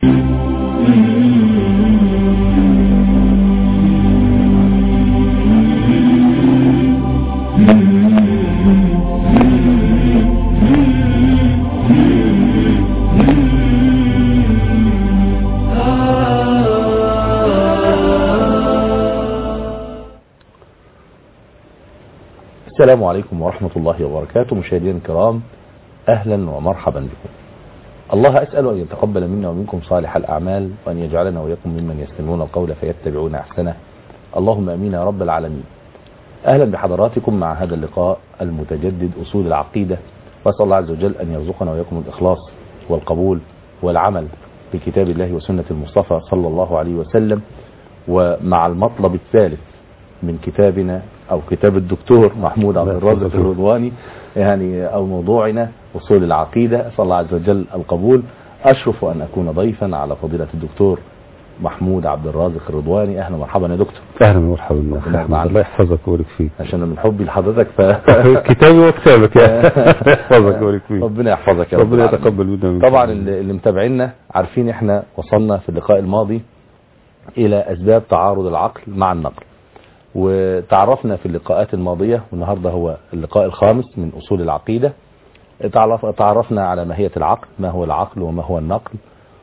السلام عليكم ورحمة الله وبركاته مشاهدينا الكرام أهلا ومرحبا بكم الله أسأل أن يتقبل منا ومنكم صالح الأعمال وأن يجعلنا وإياكم ممن يستمعون القول فيتبعون أحسنه اللهم أمين يا رب العالمين أهلا بحضراتكم مع هذا اللقاء المتجدد أصول العقيدة وأسأل الله عز وجل أن يرزقنا وإياكم الإخلاص والقبول والعمل بكتاب الله وسنة المصطفى صلى الله عليه وسلم ومع المطلب الثالث من كتابنا أو كتاب الدكتور محمود عبد الرازق الرضواني يعني أو موضوعنا أصول العقيدة أسأل الله عز وجل القبول أشرف أن أكون ضيفا على فضيلة الدكتور محمود عبد الرازق الرضواني أهلا ومرحبا يا دكتور اهلا ومرحبا ربنا بك يرضى الله يحفظك ويبارك فيك عشان من حبي لحضرتك ف كتابي وكتابك يا يحفظك ويبارك فيك ربنا يحفظك يا رب ربنا العالمين. يتقبل منا ومنكم. طبعا اللي اللي متابعينا عارفين احنا وصلنا في اللقاء الماضي الى اسباب تعارض العقل مع النقل وتعرفنا في اللقاءات الماضية والنهاردة هو اللقاء الخامس من اصول العقيدة تعرف تعرفنا على ماهية العقل ما هو العقل وما هو النقل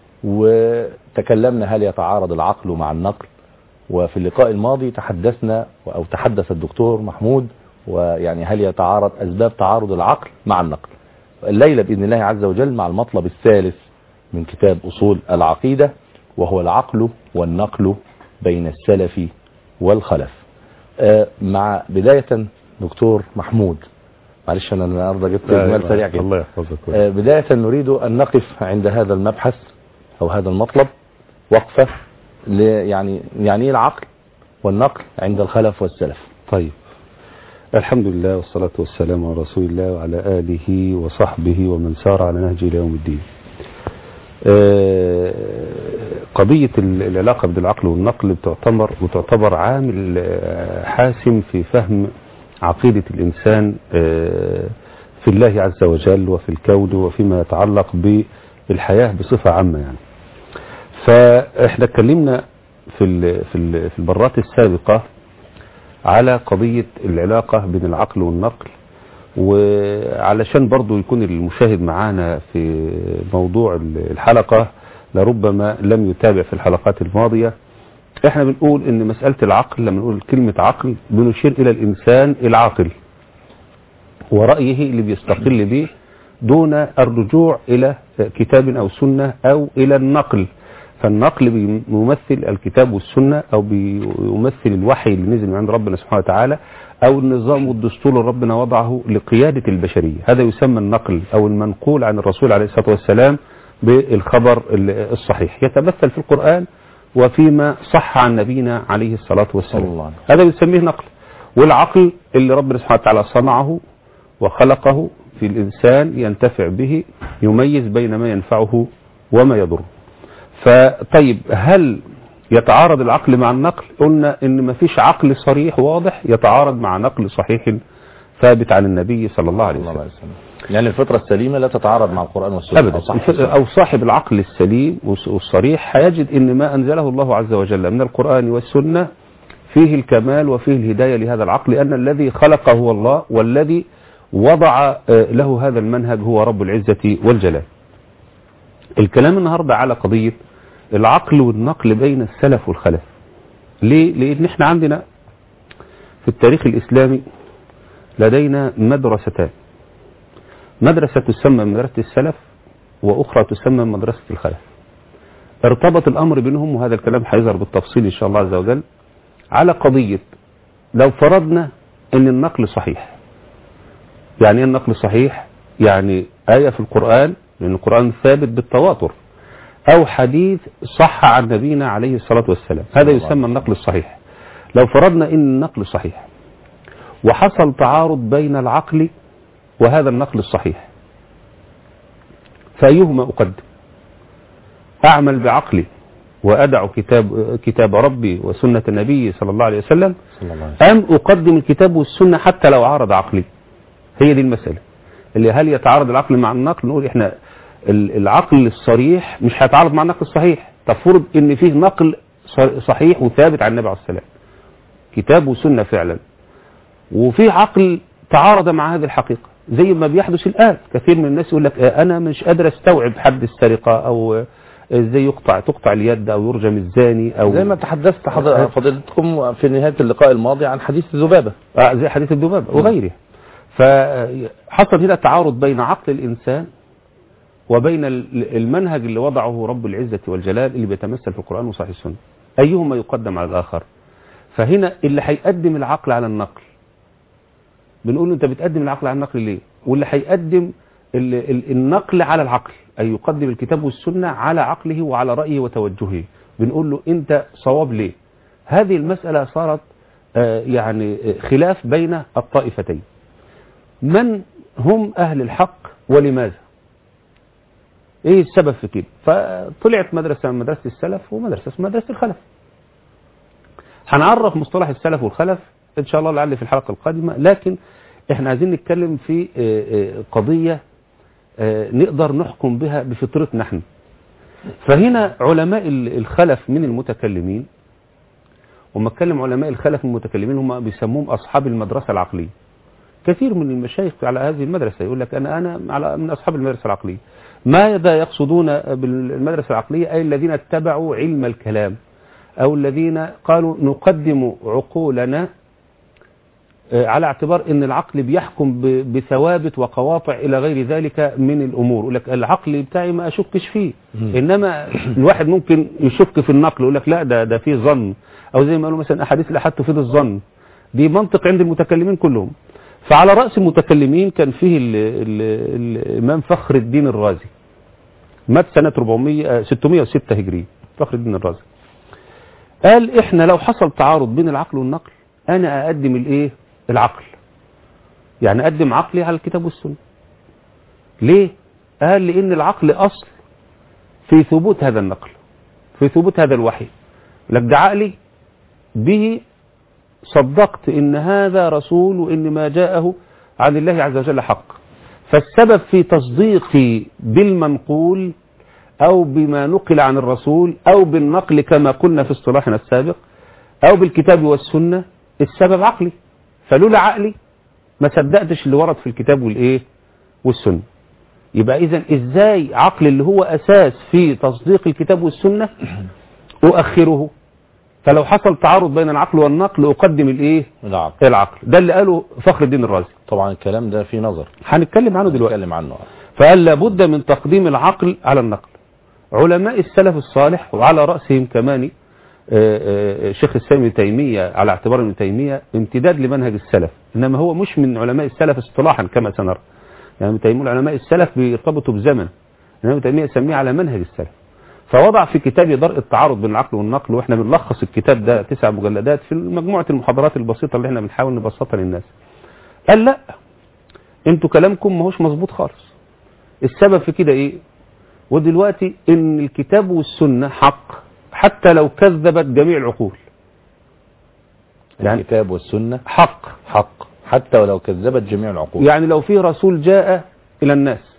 وتكلمنا هل يتعارض العقل مع النقل وفي اللقاء الماضي تحدثنا او تحدث الدكتور محمود ويعني هل يتعارض اسباب تعارض العقل مع النقل الليلة بإذن الله عز وجل مع المطلب الثالث من كتاب أصول العقيدة وهو العقل والنقل بين السلف والخلف آه، مع بداية دكتور محمود معلش أنا النهارده جبت لا، إجمال لا، سريع كده الله يحفظك ويبارك آه، بداية نريد أن نقف عند هذا المبحث أو هذا المطلب وقفة ل- يعني يعني إيه العقل والنقل عند الخلف والسلف طيب الحمد لله والصلاة والسلام على رسول الله وعلى آله وصحبه ومن سار على نهجه إلى يوم الدين آه، قضية ال- العلاقة بين العقل والنقل بتعتبر وتعتبر عامل آه، حاسم في فهم عقيدة الإنسان آه، في الله عز وجل وفي الكون وفيما يتعلق بالحياة بصفة عامة يعني فاحنا اتكلمنا في ال- في ال- في المرات السابقة على قضية العلاقة بين العقل والنقل وعلشان برضو يكون المشاهد معانا في موضوع الحلقة لربما لم يتابع في الحلقات الماضية احنا بنقول ان مسألة العقل لما نقول كلمة عقل بنشير الى الانسان العاقل ورأيه اللي بيستقل به دون الرجوع الى كتاب او سنة او الى النقل فالنقل بيمثل الكتاب والسنة او بيمثل الوحي اللي نزل من عند ربنا سبحانه وتعالى او النظام والدستور اللي ربنا وضعه لقيادة البشرية هذا يسمى النقل او المنقول عن الرسول عليه الصلاة والسلام بالخبر الصحيح يتمثل في القرآن وفيما صح عن نبينا عليه الصلاة صلى الله والسلام عليه هذا يسميه نقل والعقل اللي ربنا سبحانه وتعالى صنعه وخلقه في الإنسان ينتفع به يميز بين ما ينفعه وما يضره فطيب هل يتعارض العقل مع النقل قلنا ان ما فيش عقل صريح واضح يتعارض مع نقل صحيح ثابت عن النبي صلى الله عليه صلى الله وسلم عليه وسلم يعني الفطرة السليمة لا تتعارض مع القرآن والسنة ابدا أو صح الف- او صاحب العقل السليم والص- والصريح هيجد ان ما انزله الله عز وجل من القران والسنه فيه الكمال وفيه الهدايه لهذا العقل لان الذي خلقه هو الله والذي وضع آه، له هذا المنهج هو رب العزه والجلال. الكلام النهارده على قضيه العقل والنقل بين السلف والخلف. ليه؟ لان احنا عندنا في التاريخ الاسلامي لدينا مدرستان. مدرسة تسمى مدرسة السلف وأخرى تسمى مدرسة الخلف ارتبط الأمر بينهم وهذا الكلام هيظهر بالتفصيل إن شاء الله عز وجل على قضية لو فرضنا أن النقل صحيح يعني إيه النقل صحيح يعني آية في القرآن لأن القرآن ثابت بالتواتر أو حديث صح عن نبينا عليه الصلاة والسلام هذا الله يسمى النقل الصحيح لو فرضنا أن النقل صحيح وحصل تعارض بين العقل وهذا النقل الصحيح فأيهما أقدم أعمل بعقلي وأدع كتاب, كتاب ربي وسنة النبي صلى الله عليه وسلم صلى الله عليه وسلم أم أقدم الكتاب والسنة حتى لو عارض عقلي هي دي المسألة اللي هل يتعارض العقل مع النقل نقول إحنا ال- العقل الصريح مش هيتعارض مع النقل الصحيح تفرض ان فيه نقل ص- صحيح وثابت عن النبي عليه السلام كتاب وسنة فعلا وفي عقل تعارض مع هذه الحقيقة زي ما بيحدث الآن كثير من الناس يقول لك آه، أنا مش قادر أستوعب حد السرقة أو آه، ازاي يقطع تقطع اليد أو يرجم الزاني أو زي ما تحدثت حضر- فضيلتكم في نهاية اللقاء الماضي عن حديث الذبابة آه، زي حديث الذبابة وغيره فحصل هنا تعارض بين عقل الإنسان وبين ال- المنهج اللي وضعه رب العزة والجلال اللي بيتمثل في القرآن وصحيح السنة أيهما يقدم على الآخر فهنا اللي هيقدم العقل على النقل بنقول له أنت بتقدم العقل على النقل ليه واللي هيقدم ال- ال- النقل على العقل أي يقدم الكتاب والسنة على عقله وعلى رأيه وتوجهه بنقول له أنت صواب ليه هذه المسألة صارت آه، يعني آه، خلاف بين الطائفتين من هم أهل الحق ولماذا ايه السبب في كده فطلعت مدرسة من مدرسة السلف ومدرسة اسمها مدرسة الخلف هنعرف مصطلح السلف والخلف ان شاء الله لعل في الحلقة القادمة لكن احنا عايزين نتكلم في آه، آه، قضية آه، نقدر نحكم بها بفطرتنا احنا فهنا علماء ال- الخلف من المتكلمين وما اتكلم علماء الخلف من المتكلمين هم بيسموهم اصحاب المدرسة العقلية كثير من المشايخ على هذه المدرسة يقول لك أنا أنا على من أصحاب المدرسة العقلية ماذا يقصدون بالمدرسة العقلية أي الذين اتبعوا علم الكلام أو الذين قالوا نقدم عقولنا آه، على اعتبار ان العقل بيحكم ب- بثوابت وقواطع الى غير ذلك من الامور يقول لك العقل بتاعي ما اشكش فيه انما الواحد ممكن يشك في النقل يقول لك لا ده ده فيه ظن او زي ما قالوا مثلا احاديث الاحاد تفيد الظن دي منطق عند المتكلمين كلهم فعلى راس المتكلمين كان فيه ال ال الامام فخر الدين الرازي مات سنه 400 آه، 606 هجري فخر الدين الرازي قال احنا لو حصل تعارض بين العقل والنقل انا اقدم الايه العقل يعني اقدم عقلي على الكتاب والسنه ليه قال لان العقل اصل في ثبوت هذا النقل في ثبوت هذا الوحي لك ده عقلي به صدقت ان هذا رسول وان ما جاءه عن الله عز وجل حق فالسبب في تصديقي بالمنقول او بما نقل عن الرسول او بالنقل كما قلنا في اصطلاحنا السابق او بالكتاب والسنة السبب عقلي فلولا عقلي ما صدقتش اللي ورد في الكتاب والايه والسنة يبقى اذا ازاي عقل اللي هو اساس في تصديق الكتاب والسنة اؤخره فلو حصل تعارض بين العقل والنقل اقدم الايه العقل العقل ده اللي قاله فخر الدين الرازي طبعا الكلام ده فيه نظر هنتكلم عنه دلوقتي نتكلم عنه فقال لابد من تقديم العقل على النقل علماء السلف الصالح وعلى رأسهم كمان آه، آه، شيخ الإسلام ابن تيمية على اعتبار ابن تيمية امتداد لمنهج السلف إنما هو مش من علماء السلف اصطلاحا كما سنرى يعني ابن تيمية علماء السلف بيرتبطوا بزمن إنما ابن تيمية يسميه على منهج السلف فوضع في كتابه درء التعارض بين العقل والنقل واحنا بنلخص الكتاب ده تسع مجلدات في مجموعة المحاضرات البسيطة اللي احنا بنحاول نبسطها للناس قال لا انتوا كلامكم ما هوش مظبوط خالص السبب في كده ايه ودلوقتي ان الكتاب والسنة حق حتى لو كذبت جميع العقول يعني الكتاب والسنة حق حق حتى ولو كذبت جميع العقول يعني لو في رسول جاء الى الناس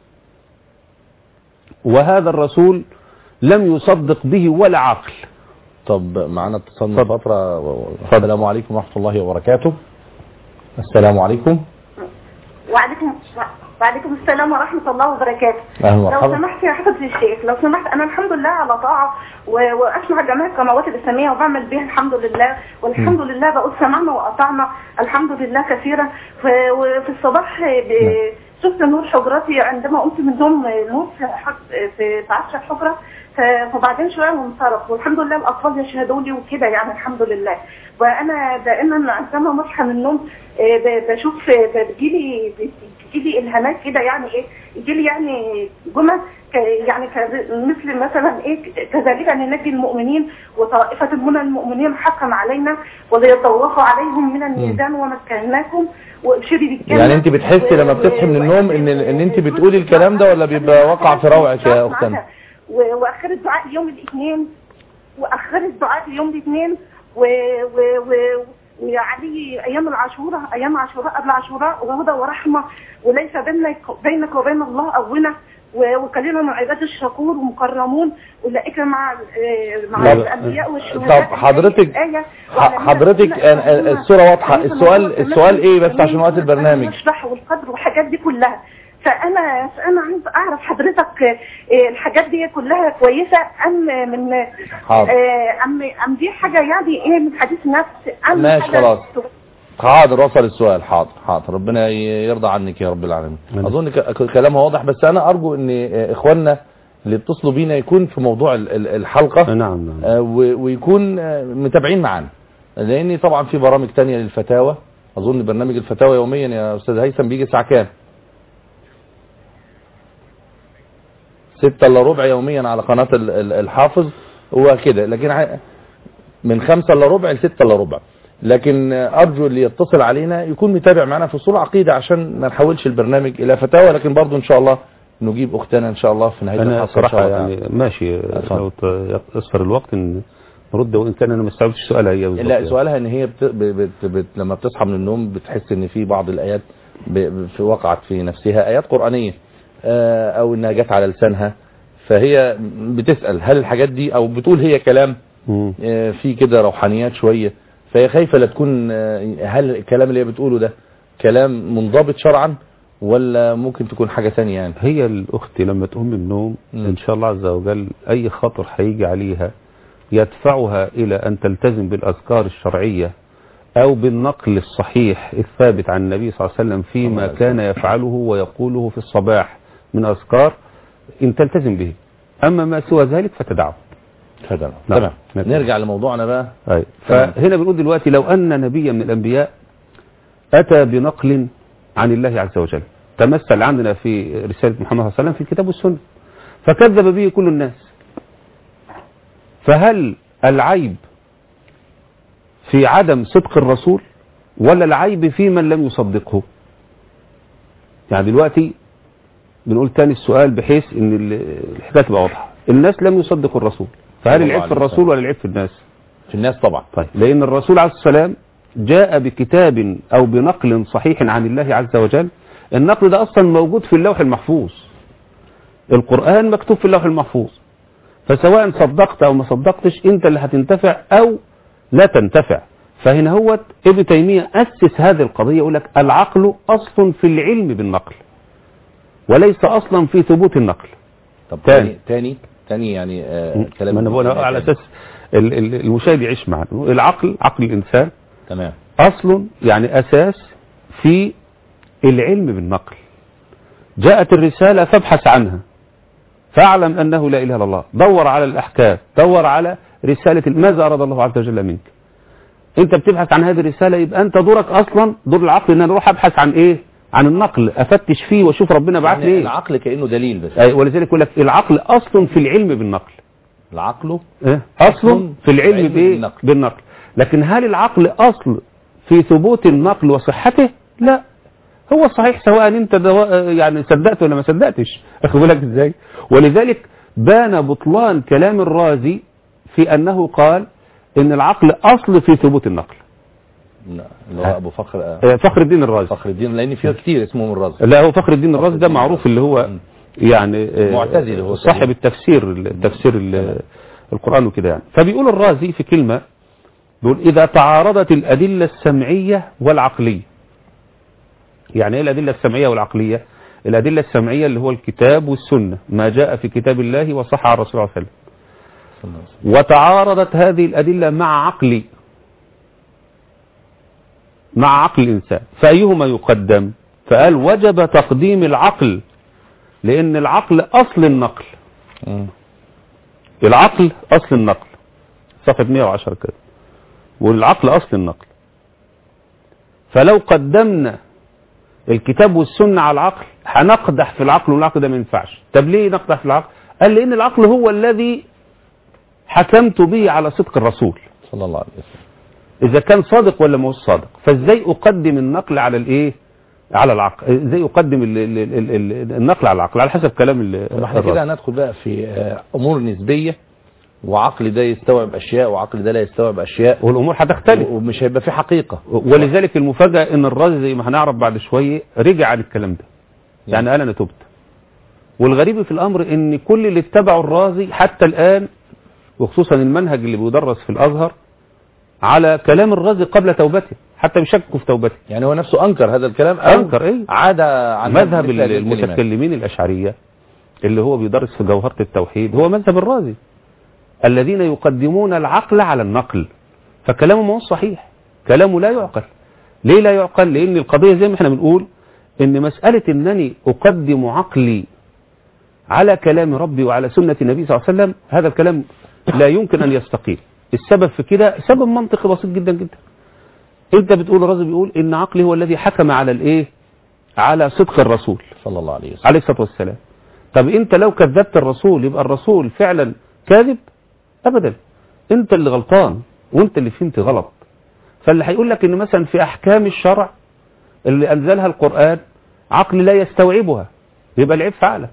وهذا الرسول لم يصدق به ولا عقل طب معانا اتصال من اتفضل. فترة السلام عليكم ورحمة الله وبركاته السلام عليكم وعليكم وعليكم السلام ورحمة الله وبركاته أهلا لو ومرحبا سمحت يا حضرة الشيخ لو سمحت أنا الحمد لله على طاعة و- وأسمع جميع القنوات الإسلامية وبعمل بيها الحمد لله والحمد لله بقول سمعنا وأطعنا الحمد لله كثيرا ف- وفي الصباح ب- شفت نور حجرتي عندما قمت من النوم نور في حج- في في عفش الحجرة ف- فبعدين شوية وانصرف والحمد لله الأطفال يشهدوا لي وكده يعني الحمد لله وأنا دائما عندما بصحى من النوم آه، ب- بشوف آه، بتجيلي بتجيلي الهامات كده يعني ايه يجيلي يعني جمل ك- يعني ك- مثل مثلا ايه كذلك ان ننجي المؤمنين وطائفة من المؤمنين حقا علينا وليطوفوا عليهم من الميزان ومكناكم وابشري بالجنة يعني انت بتحسي لما بتصحي من النوم ان ان انت بتقولي الكلام ده ولا بيبقى واقع في روعك يا اختنا و- واخر الدعاء يوم الاثنين واخر الدعاء يوم الاثنين و و و ويعني ايام العاشوراء ايام عاشوراء قبل عاشوراء وهدى ورحمه وليس بينك بينك وبين الله أونة و- وقليل من عباد الشكور ومكرمون اولئك مع آه، مع طب- الانبياء والشهداء طب حضرتك- الآية ح- حضرتك أنا- أنا- الصورة واضحة. السؤال- السؤال إيه بس عشان وقت البرنامج؟ الاشبح والقدر والحاجات دي كلها فانا انا عايز اعرف حضرتك آه، الحاجات دي كلها كويسه ام من حاضر. آه، ام ام دي حاجه يعني ايه من حديث نفس ام ماشي حاجة خلاص. حاضر وصل السؤال حاضر حاضر ربنا ي- يرضى عنك يا رب العالمين آمين. اظن ك- ك- كلامها واضح بس انا ارجو ان آه، اخواننا اللي اتصلوا بينا يكون في موضوع ال- ال- الحلقه نعم نعم آه، و- ويكون آه، متابعين معانا لان طبعا في برامج تانية للفتاوى اظن برنامج الفتاوى يوميا يا استاذ هيثم بيجي الساعه كام ستة الا ربع يوميا على قناة ال- ال- الحافظ هو كده لكن ع- من خمسة الا ربع لستة الا ربع لكن آه، ارجو اللي يتصل علينا يكون متابع معنا في اصول عقيدة عشان ما نحولش البرنامج الى فتاوى لكن برضو ان شاء الله نجيب اختنا ان شاء الله في نهاية انا الحلقة إن شاء صراحه الله تعالى. يعني ماشي اتفضل. لو ت- يصفر الوقت ان نرد وان كان انا ما استوعبتش سؤالها هي بالظبط لا يعني. سؤالها ان هي بت... ب... بت... بت... لما بتصحى من النوم بتحس ان في بعض الايات ب... ب- في وقعت في نفسها ايات قرانيه آه، او انها جت على لسانها فهي بتسال هل الحاجات دي او بتقول هي كلام مم. آه، في كده روحانيات شويه فهي خايفه لا تكون آه، هل الكلام اللي هي بتقوله ده كلام منضبط شرعا ولا ممكن تكون حاجه ثانيه يعني هي الاخت لما تقوم من النوم مم. ان شاء الله عز وجل اي خطر هيجي عليها يدفعها الى ان تلتزم بالاذكار الشرعيه او بالنقل الصحيح الثابت عن النبي صلى الله عليه وسلم فيما الله كان يفعله ويقوله في الصباح من اذكار ان تلتزم به اما ما سوى ذلك فتدعه تمام نعم. تمام نعم. نرجع لموضوعنا بقى أي. تمام. فهنا بنقول دلوقتي لو أن نبيا من الأنبياء أتى بنقل عن الله عز وجل تمثل عندنا في رسالة محمد صلى الله عليه وسلم في الكتاب والسنة فكذب به كل الناس فهل العيب في عدم صدق الرسول ولا العيب في من لم يصدقه يعني دلوقتي بنقول تاني السؤال بحيث ان ال- الحكايه تبقى واضحه الناس لم يصدقوا الرسول فهل صلى الله العيب في عليه الرسول وسلم. ولا العيب في الناس في الناس طبعا طيب لأن الرسول عليه الصلاة والسلام جاء بكتاب أو بنقل صحيح عن الله عز وجل النقل ده أصلا موجود في اللوح المحفوظ القرآن مكتوب في اللوح المحفوظ فسواء صدقت أو ما صدقتش أنت اللي هتنتفع أو لا تنتفع فهنا هو ابن تيمية أسس هذه القضية يقول لك العقل أصل في العلم بالنقل وليس أصلا في ثبوت النقل طب تاني. تاني تاني تاني يعني آه كلام ما أنا بقول على أساس ال- ال- المشاهد يعيش معنا العقل عقل الإنسان تمام أصل يعني أساس في العلم بالنقل جاءت الرسالة فابحث عنها فاعلم أنه لا إله إلا الله دور على الأحكام دور على رسالة ماذا أراد الله عز وجل منك أنت بتبحث عن هذه الرسالة يبقى أنت دورك أصلا دور العقل أن أنا أروح أبحث عن إيه عن النقل أفتش فيه وأشوف ربنا بعت لي يعني إيه العقل كأنه دليل بس أي، ولذلك يقول لك العقل أصل في العلم بالنقل العقل إيه؟ أصل في العلم بإيه؟ بالنقل. بالنقل لكن هل العقل أصل في ثبوت النقل وصحته لا هو صحيح سواء انت دو... يعني صدقت ولا ما صدقتش اخد بالك ازاي ولذلك بان بطلان كلام الرازي في انه قال ان العقل اصل في ثبوت النقل لا، اللي هو ابو فخر آه، آه، فخر الدين الرازي فخر الدين لان فيه كتير اسمهم الرازي لا هو فخر الدين الرازي ده معروف اللي هو مم. يعني آه، معتزلي هو صاحب تقريبا. التفسير التفسير ال- القرآن وكده يعني فبيقول الرازي في كلمة بيقول إذا تعارضت الأدلة السمعية والعقلية يعني إيه الأدلة السمعية والعقلية الأدلة السمعية اللي هو الكتاب والسنة ما جاء في كتاب الله وصح عن الرسول صلى الله عليه وسلم وتعارضت هذه الأدلة مع عقلي مع عقل الإنسان فأيهما يقدم فقال وجب تقديم العقل لأن العقل أصل النقل مم. العقل أصل النقل صفحة 110 كده والعقل أصل النقل فلو قدمنا الكتاب والسنة على العقل هنقدح في العقل والعقل ده ما ينفعش طب ليه نقدح في العقل قال لأن العقل هو الذي حكمت به على صدق الرسول صلى الله عليه وسلم إذا كان صادق ولا مش صادق فإزاي أقدم النقل على الإيه على العقل إزاي أقدم ال ال ال ال النقل على العقل على حسب كلام ال- طب احنا كده الرازي. هندخل بقى في آه، امور نسبيه وعقل ده يستوعب اشياء وعقل ده لا يستوعب اشياء والأمور هتختلف ومش هيبقى في حقيقه ولذلك المفاجأة ان الرازي زي ما هنعرف بعد شوية رجع عن الكلام ده يعني قال انا تبت والغريب في الأمر ان كل اللي اتبعوا الرازي حتى الآن وخصوصا المنهج اللي بيدرس في الأزهر على كلام الرازي قبل توبته حتى بيشكوا في توبته يعني هو نفسه انكر هذا الكلام أو أنكر إيه عاد عن مذهب مثل هذه الكلمات. المتكلمين الأشعرية اللي هو بيدرس في جوهرة التوحيد هو مذهب الرازي الذين يقدمون العقل على النقل فكلامه ما هو صحيح كلامه لا يعقل ليه لا يعقل لأن القضية زي ما احنا بنقول ان مسألة انني اقدم عقلي على كلام ربي وعلى سنة النبي صلى الله عليه وسلم هذا الكلام لا يمكن ان يستقيم السبب في كده سبب منطقي بسيط جدا جدا انت بتقول الرازي بيقول ان عقلي هو الذي حكم على الايه على صدق الرسول صلى الله عليه وسلم عليه الصلاة والسلام طب انت لو كذبت الرسول يبقى الرسول فعلا كاذب ابدا انت اللي غلطان وانت اللي فهمت غلط فاللي هيقول لك ان مثلا في احكام الشرع اللي انزلها القرآن عقل لا يستوعبها يبقى العيب في عقلك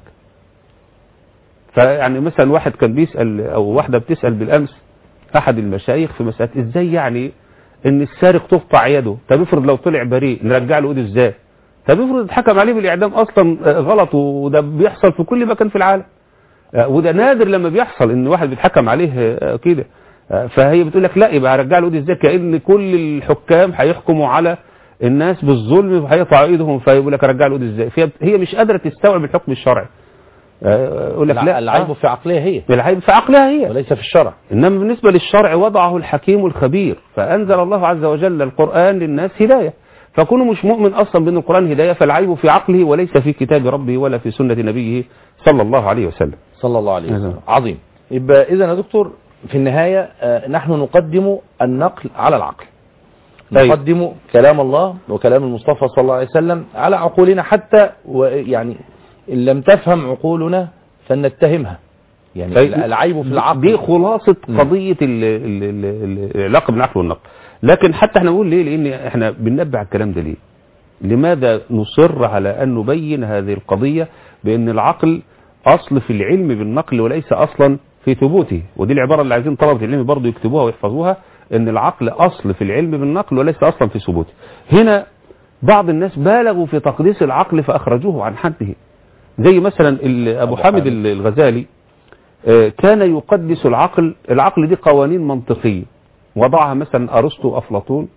فيعني مثلا واحد كان بيسأل او واحدة بتسأل بالامس احد المشايخ في مسألة ازاي يعني ان السارق تقطع يده طب افرض لو طلع بريء نرجع له ايده ازاي طب افرض اتحكم عليه بالاعدام اصلا آه، غلط وده بيحصل في كل مكان في العالم آه، وده نادر لما بيحصل ان واحد بيتحكم عليه آه، كده آه، فهي بتقول لك لا يبقى هرجع له ايده ازاي كان كل الحكام هيحكموا على الناس بالظلم وهيقطع ايدهم فيقول لك ارجع له ايده ازاي فهي هي مش قادره تستوعب الحكم الشرعي آه، يقول لك لا العيب آه، في عقلها هي العيب في عقلها هي وليس في الشرع إنما بالنسبة للشرع وضعه الحكيم الخبير فأنزل الله عز وجل القرآن للناس هداية فكونه مش مؤمن أصلا بأن القرآن هداية فالعيب في عقله وليس في كتاب ربه ولا في سنة نبيه صلى الله عليه وسلم صلى الله عليه وسلم نعم. عظيم يبقى اذا يا دكتور في النهاية آه، نحن نقدم النقل على العقل أيوة. نقدم كلام الله وكلام المصطفى صلى الله عليه وسلم على عقولنا حتى ويعني إن لم تفهم عقولنا فلنتهمها يعني طيب، العيب في العقل دي خلاصة مم. قضية ال- ال- ال- ال- العلاقة بين العقل والنقل لكن حتى احنا نقول ليه لأن احنا بننبه على الكلام ده ليه لماذا نصر على أن نبين هذه القضية بأن العقل أصل في العلم بالنقل وليس أصلا في ثبوته ودي العبارة اللي عايزين طلبة العلم برضو يكتبوها ويحفظوها أن العقل أصل في العلم بالنقل وليس أصلا في ثبوته هنا بعض الناس بالغوا في تقديس العقل فأخرجوه عن حده زي مثلا ال- أبو أبو حامد حامد. الغزالي آه، كان يقدس العقل العقل دي قوانين منطقية وضعها مثلا أرسطو وأفلاطون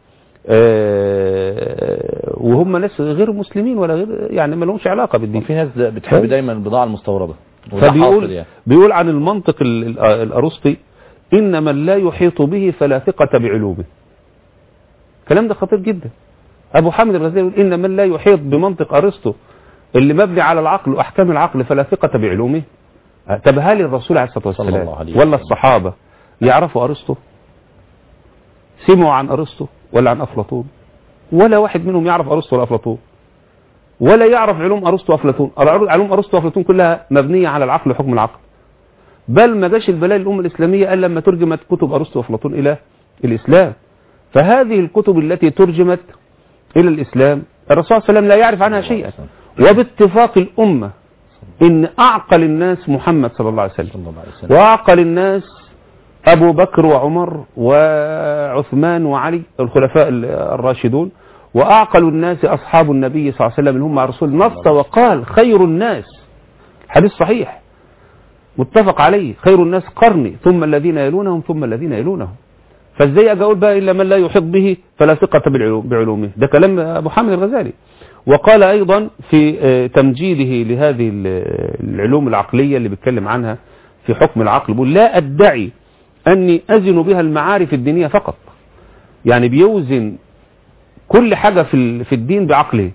آه، وهم ناس غير مسلمين ولا غير يعني ما لهمش علاقة بالدين وفي ناس بتحب أيوة. دايما البضاعة المستوردة وده حاصل فبيقول يعني. بيقول عن المنطق ال- ال- الأرسطي إن من لا يحيط به فلا ثقة بعلومه الكلام ده خطير جدا أبو حامد الغزالي يقول إن من لا يحيط بمنطق أرسطو اللي مبني على العقل وأحكام العقل فلا ثقة بعلومه طب هل الرسول عليه الصلاة صلى والسلام الله عليه ولا وسلم. الصحابة يعرفوا أرسطو سمعوا عن أرسطو ولا عن أفلاطون ولا واحد منهم يعرف أرسطو ولا أفلاطون ولا يعرف علوم أرسطو وأفلاطون العلو- علوم أرسطو وأفلاطون كلها مبنية على العقل وحكم العقل بل ما جاش البلاء للأمة الإسلامية إلا لما ترجمت كتب أرسطو وأفلاطون إلى الإسلام فهذه الكتب التي ترجمت إلى الإسلام الرسول صلى الله عليه وسلم لا يعرف عنها شيئا وباتفاق الأمة إن أعقل الناس محمد صلى الله عليه وسلم صلى الله عليه وسلم وأعقل الناس أبو بكر وعمر وعثمان وعلي الخلفاء الراشدون وأعقل الناس أصحاب النبي صلى الله عليه وسلم اللي هم مع الرسول نص وقال خير الناس حديث صحيح متفق عليه خير الناس قرني ثم الذين يلونهم ثم الذين يلونهم فازاي اجي اقول بقى الا من لا يحيط به فلا ثقة بالعلوم- بعلومه ده كلام ابو حامد الغزالي وقال ايضا في آه، تمجيده لهذه ال- العلوم العقلية اللي بيتكلم عنها في حكم العقل بيقول لا ادعي اني ازن بها المعارف الدينية فقط يعني بيوزن كل حاجة في ال- في الدين بعقله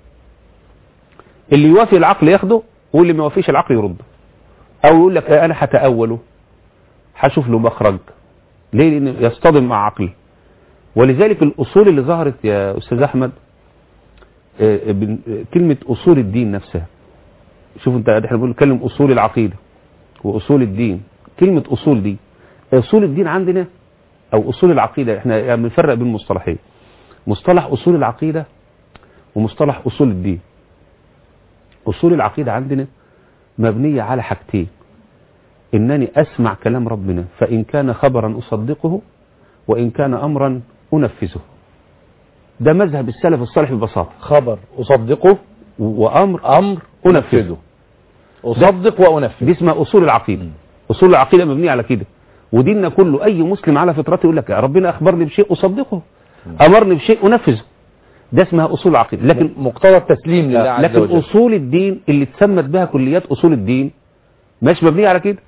اللي يوافي العقل ياخده واللي ما يوافيش العقل يرده او يقول لك آه، انا هتأوله هشوف له مخرج ليه لان يصطدم مع عقلي ولذلك الاصول اللي ظهرت يا استاذ احمد آه، بن- آه، كلمة اصول الدين نفسها شوف انت احنا بنتكلم اصول العقيدة واصول الدين كلمة اصول دي اصول الدين عندنا او اصول العقيدة احنا يعني بنفرق بين مصطلحين مصطلح اصول العقيدة ومصطلح اصول الدين اصول العقيدة عندنا مبنية على حاجتين انني اسمع كلام ربنا فان كان خبرا اصدقه وان كان امرا انفذه ده مذهب السلف الصالح ببساطة خبر أصدقه وامر أمر انفذه اصدق وانفذ دي اسمها اصول العقيده اصول العقيده مبنيه على كده وديننا كله اي مسلم على فطرته يقول لك يا ربنا اخبرني بشيء اصدقه امرني بشيء انفذه ده اسمها اصول العقيده لكن مقتضى التسليم لله عز لكن وجل اصول الدين اللي اتسمت بها كليات اصول الدين مش مبنيه على كده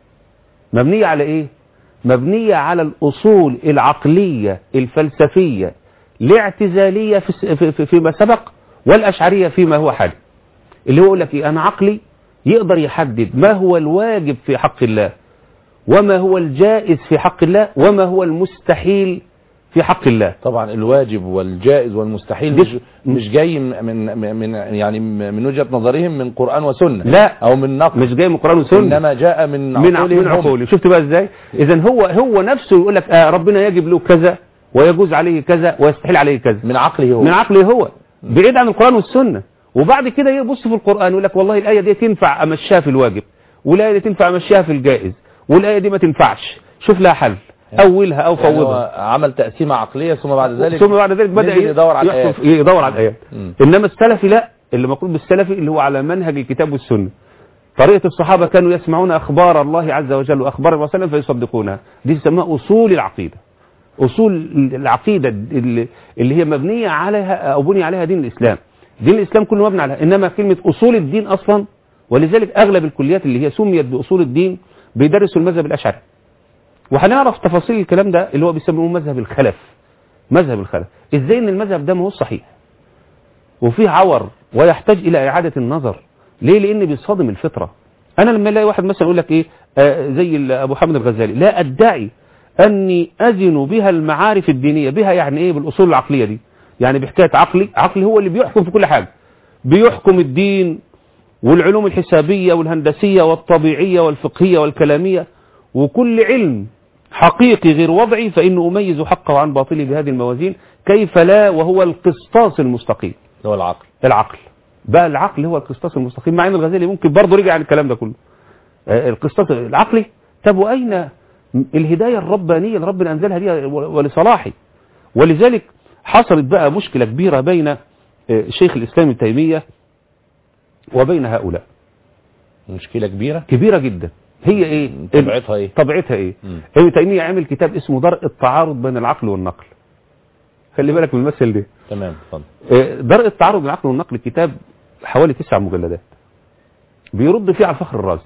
مبنيه على ايه مبنيه على الاصول العقليه الفلسفيه الاعتزاليه في الس- في- في- فيما سبق والاشعريه فيما هو حال اللي هو يقول لك ايه انا عقلي يقدر يحدد ما هو الواجب في حق الله وما هو الجائز في حق الله وما هو المستحيل في حق الله طبعا الواجب والجائز والمستحيل دي- مش, مش جاي من من من- يعني من وجهة نظرهم من قرآن وسنة لا. او من نقل مش جاي من القران والسنه انما جاء من من عقولهم من هم. عقوله شفت بقى ازاي اذا هو هو نفسه يقول لك آه ربنا يجب له كذا ويجوز عليه كذا ويستحيل عليه كذا من عقله هو من عقله هو بعيد عن القران والسنه وبعد كده يبص في القران يقول لك والله الايه دي تنفع امشيها في الواجب والايه دي تنفع امشيها في الجائز والايه دي ما تنفعش شوف لها حل اولها او يعني هو فوضها عمل تقسيمة عقلية ثم بعد ذلك ثم بعد ذلك بدا نزل يدور على الآيات يحكم- يدور على الايات مم. انما السلفي لا اللي مقصود بالسلفي اللي هو على منهج الكتاب والسنه طريقة الصحابة كانوا يسمعون أخبار الله عز وجل وأخبار الرسول صلى الله عليه وسلم فيصدقونها دي تسمى أصول العقيدة أصول العقيدة اللي, اللي هي مبنية عليها أو بني عليها دين الإسلام دين الإسلام كله مبني عليها إنما كلمة أصول الدين أصلا ولذلك أغلب الكليات اللي هي سميت بأصول الدين بيدرسوا المذهب الأشعري وهنعرف تفاصيل الكلام ده اللي هو بيسموه مذهب الخلف مذهب الخلف ازاي ان المذهب ده ما هو صحيح وفيه عور ويحتاج الى اعاده النظر ليه لان بيصادم الفطره انا لما الاقي واحد مثلا يقول لك ايه آه زي ال- ابو حامد الغزالي لا ادعي اني ازن بها المعارف الدينيه بها يعني ايه بالاصول العقليه دي يعني بحكايه عقلي عقلي هو اللي بيحكم في كل حاجه بيحكم الدين والعلوم الحسابيه والهندسيه والطبيعيه والفقهيه والكلاميه وكل علم حقيقي غير وضعي فإنه أميز حقه عن باطله بهذه الموازين كيف لا وهو القسطاس المستقيم اللي هو العقل العقل بقى العقل هو القسطاس المستقيم مع ان الغزالي ممكن برضه رجع عن الكلام ده كله آه، القسطاس العقلي طب واين الهدايه الربانيه اللي ربنا انزلها دي ولصلاحي ولذلك حصلت بقى مشكله كبيره بين آه، شيخ الاسلام ابن تيميه وبين هؤلاء مشكلة كبيرة كبيره جدا هي ايه طبيعتها ايه طبيعتها ايه مم. ابن تيميه عامل كتاب اسمه درء التعارض بين العقل والنقل خلي بالك من المثل ده تمام اتفضل آه، درء التعارض بين العقل والنقل كتاب حوالي تسع مجلدات بيرد فيه على الفخر الرازي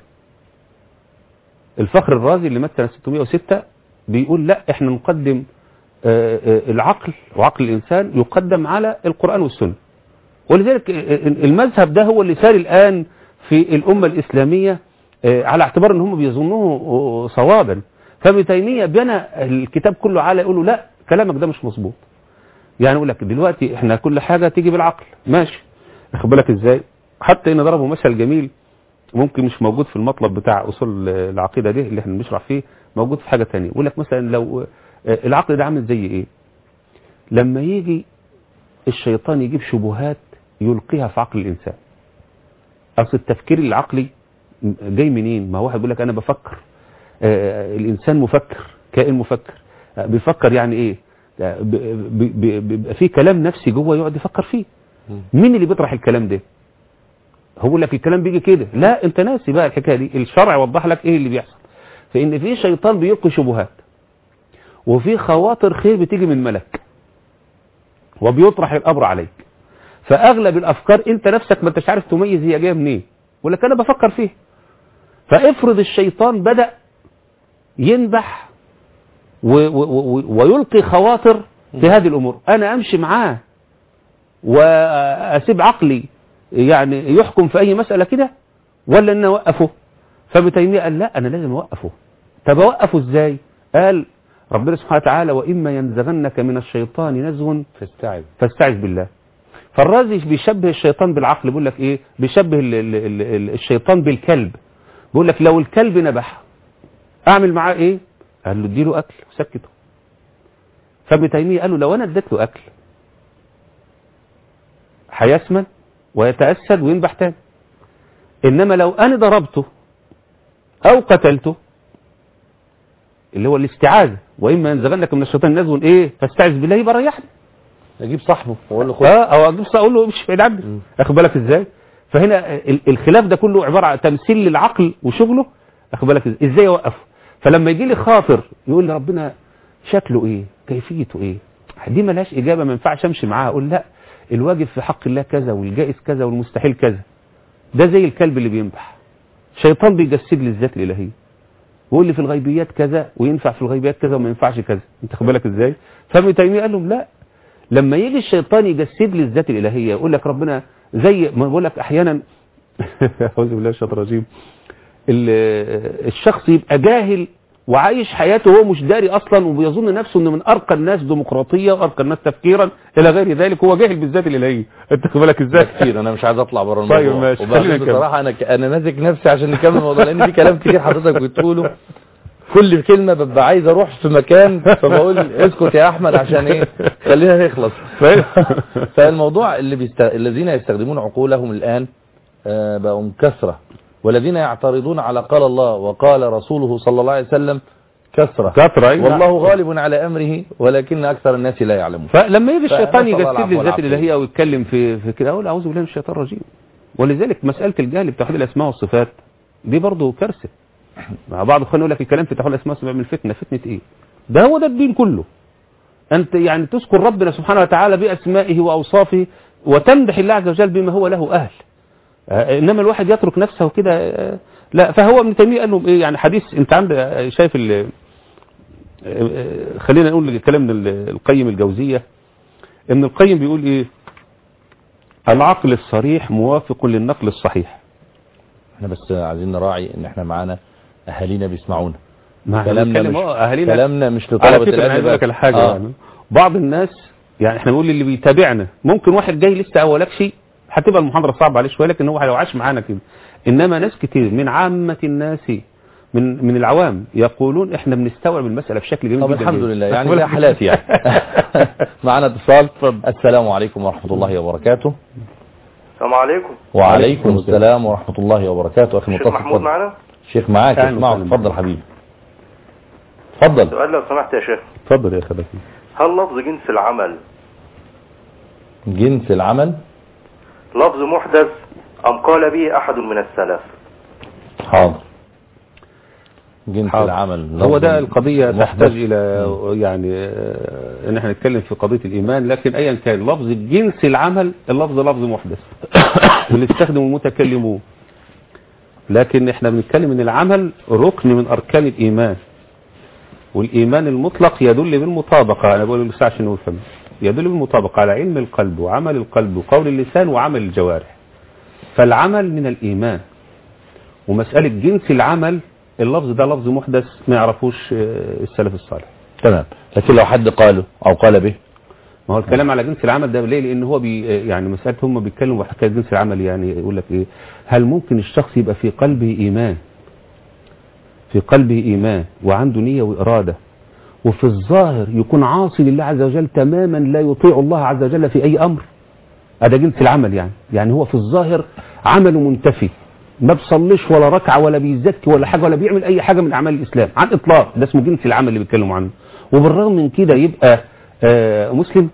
الفخر الرازي اللي مات سنه 606 بيقول لا احنا نقدم آه، آه، العقل وعقل الانسان يقدم على القران والسنه ولذلك آه، المذهب ده هو اللي سار الان في الامه الاسلاميه آه، على اعتبار ان هم بيظنوه آه، صوابا فابن تيميه بنى الكتاب كله على يقولوا لا كلامك ده مش مظبوط يعني يقول لك دلوقتي احنا كل حاجه تيجي بالعقل ماشي واخد بالك ازاي حتى ان ضربوا مثل جميل ممكن مش موجود في المطلب بتاع اصول العقيده دي اللي احنا بنشرح فيه موجود في حاجه تانية يقول لك مثلا لو آه، العقل ده عامل زي ايه لما يجي الشيطان يجيب شبهات يلقيها في عقل الانسان اصل التفكير العقلي جاي منين ما هو واحد بيقول لك انا بفكر آه، الانسان مفكر كائن مفكر آه، بيفكر يعني ايه آه، ب- ب- ب- بيبقى في كلام نفسي جوه يقعد يفكر فيه مين اللي بيطرح الكلام ده هو يقول لك الكلام بيجي كده لا انت ناسي بقى الحكايه دي الشرع وضح لك ايه اللي بيحصل فان في شيطان بيلقي شبهات وفي خواطر خير بتيجي من ملك وبيطرح الامر عليك فاغلب الافكار انت نفسك ما انتش عارف تميز هي جايه منين يقول لك انا بفكر فيه فافرض الشيطان بدا ينبح و و و ويلقي خواطر في هذه الامور انا امشي معاه واسيب عقلي يعني يحكم في اي مساله كده ولا ان اوقفه فابن تيميه قال لا انا لازم اوقفه طب اوقفه ازاي قال ربنا سبحانه وتعالى واما ينزغنك من الشيطان نزغ فاستعذ فاستعذ بالله فالرازي بيشبه الشيطان بالعقل بيقول لك ايه بيشبه ال ال ال ال الشيطان بالكلب بيقول لك لو الكلب نبح اعمل معاه ايه قال له اديله اكل وسكته فابن تيميه قال له لو انا اديت له اكل هيسمن ويتأسد وينبح تاني انما لو انا ضربته او قتلته اللي هو الاستعاذة واما ينزغنك من الشيطان نزغ ايه فاستعذ بالله يبقى ريحني اجيب صاحبه واقول له خد اه او اجيب اقول له امشي بعيد عني مم. اخد بالك ازاي فهنا ال- الخلاف ده كله عباره عن تمثيل للعقل وشغله اخد بالك إزاي؟ ازاي اوقفه فلما يجي لي خاطر يقول لي ربنا شكله ايه كيفيته ايه دي ملهاش اجابه ما ينفعش امشي معاها اقول لا الواجب في حق الله كذا والجائز كذا والمستحيل كذا ده زي الكلب اللي بينبح شيطان بيجسد لي الذات الالهيه ويقول لي في الغيبيات كذا وينفع في الغيبيات كذا وما ينفعش كذا انت خد بالك ازاي فابن تيميه قال لهم لا لما يجي الشيطان يجسد لي الذات الالهيه يقول لك ربنا زي ما بقول لك احيانا اعوذ بالله من الشيطان الرجيم ال- الشخص يبقى جاهل وعايش حياته وهو مش داري اصلا وبيظن نفسه انه من ارقى الناس ديمقراطيه وارقى الناس تفكيرا الى غير ذلك هو جاهل بالذات الالهيه انت خد بالك ازاي كتير انا مش عايز اطلع بره الموضوع طيب ماشي، خلينا وبعدين نكمل. بصراحه انا ك... انا ماسك نفسي عشان نكمل الموضوع لان في كلام كتير حضرتك بتقوله كل كلمه ببقى عايز اروح في مكان فبقول اسكت يا احمد عشان ايه خلينا نخلص فالموضوع اللي بيست... الذين يستخدمون عقولهم الان آه، بقوا كثره والذين يعترضون على قال الله وقال رسوله صلى الله عليه وسلم كثره كثرة أي والله نعم. غالب على امره ولكن اكثر الناس لا يعلمون فلما يجي الشيطان فنسأل الله يجسد العفو لي الذات والعافية. الالهيه ويتكلم في في كده اقول اعوذ بالله من الشيطان الرجيم ولذلك مساله الجهل بتوحيد الاسماء والصفات دي برضه كارثه مع بعض اخواننا يقول لك الكلام في توحيد الاسماء والصفات من فتنه فتنه ايه ده هو ده الدين كله انت يعني تذكر ربنا سبحانه وتعالى باسمائه واوصافه وتمدح الله عز وجل بما هو له اهل آه، انما الواحد يترك نفسه كده آه، لا فهو ابن تيميه قال لهم ايه يعني حديث انت عندك آه، شايف ال- آه، آه، خلينا نقول الكلام من ال- القيم الجوزيه ابن القيم بيقول ايه العقل الصريح موافق للنقل الصحيح احنا بس عايزين نراعي ان احنا معانا اهالينا بيسمعونا ما احنا كلامنا بنتكلم مش اه اهالينا كلامنا مش على لطلبة فكره انا العلم عايز اقول لك بس. الحاجه آه. يعني بعض الناس يعني احنا بنقول اللي بيتابعنا ممكن واحد جاي لسه اولكش هتبقى المحاضره صعبه عليه شويه لكن هو لو عاش معانا كده انما ناس كتير من عامه الناس من من العوام يقولون احنا بنستوعب المساله بشكل جميل طب جدا الحمد جدا. لله يعني أخبرك ده حالات يعني معنا اتصال السلام عليكم ورحمة الله وبركاته السلام عليكم وعليكم السلام ورحمة الله وبركاته أخي الشيخ المتصل محمود اتفضل. معنا شيخ معاك أهلا اسمعوا وسهلا اتفضل حبيبي اتفضل سؤال لو سمحت يا شيخ اتفضل يا اخي هل لفظ جنس العمل جنس العمل لفظ محدث أم قال به أحد من السلف حاضر جنس حاضر. العمل هو ده لفظ القضية محدث. تحتاج إلى يعني آه، إن احنا نتكلم في قضية الإيمان لكن أيا كان لفظ جنس العمل اللفظ لفظ محدث اللي استخدمه المتكلمون لكن احنا بنتكلم ان العمل ركن من أركان الإيمان والإيمان المطلق يدل بالمطابقة أنا بقول لسه عشان نفهم يدل بالمطابقة على علم القلب وعمل القلب وقول اللسان وعمل الجوارح فالعمل من الإيمان ومسألة جنس العمل اللفظ ده لفظ محدث ما يعرفوش آه، السلف الصالح تمام لكن لو حد قاله أو قال به ما هو الكلام على جنس العمل ده ليه لان هو بي يعني مساله هم بيتكلموا في حكايه جنس العمل يعني يقول لك ايه هل ممكن الشخص يبقى في قلبه ايمان في قلبه ايمان وعنده نيه واراده وفي الظاهر يكون عاصي لله عز وجل تماما لا يطيع الله عز وجل في اي امر هذا جنس العمل يعني يعني هو في الظاهر عمله منتفي ما بيصليش ولا ركعه ولا بيزكي ولا حاجه ولا بيعمل اي حاجه من اعمال الاسلام على الاطلاق ده اسمه جنس العمل اللي بيتكلموا عنه وبالرغم من كده يبقى آه مسلم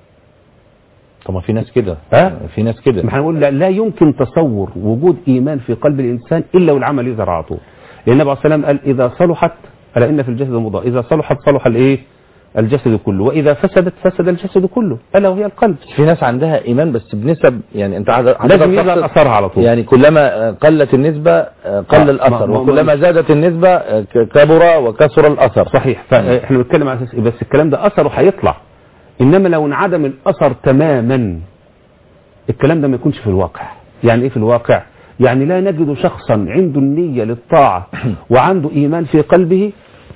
طب ما في ناس كده ها؟ في ناس كده ما احنا بنقول لا, لا يمكن تصور وجود ايمان في قلب الانسان الا والعمل يظهر على طول لان النبي عليه الصلاه والسلام قال اذا صلحت الا ان في الجسد مضغه اذا صلحت صلح الايه الجسد كله واذا فسدت فسد الجسد كله الا وهي القلب في ناس عندها إيمان بس بنسب يعني أنت عايز- عايز لازم يظهر تقصد- اثرها على طول يعني كلما قلت النسبة آه، قل الأثر ما- ما- وكلما ما- زادت النسبة ك- كبر وكسر الأثر صحيح فاحنا بنتكلم على اساس إيه؟ بس الكلام ده اثره هيطلع انما لو انعدم الاثر تماما الكلام ده ما يكونش في الواقع يعني ايه في الواقع يعني لا نجد شخصا عنده النية للطاعة وعنده ايمان في قلبه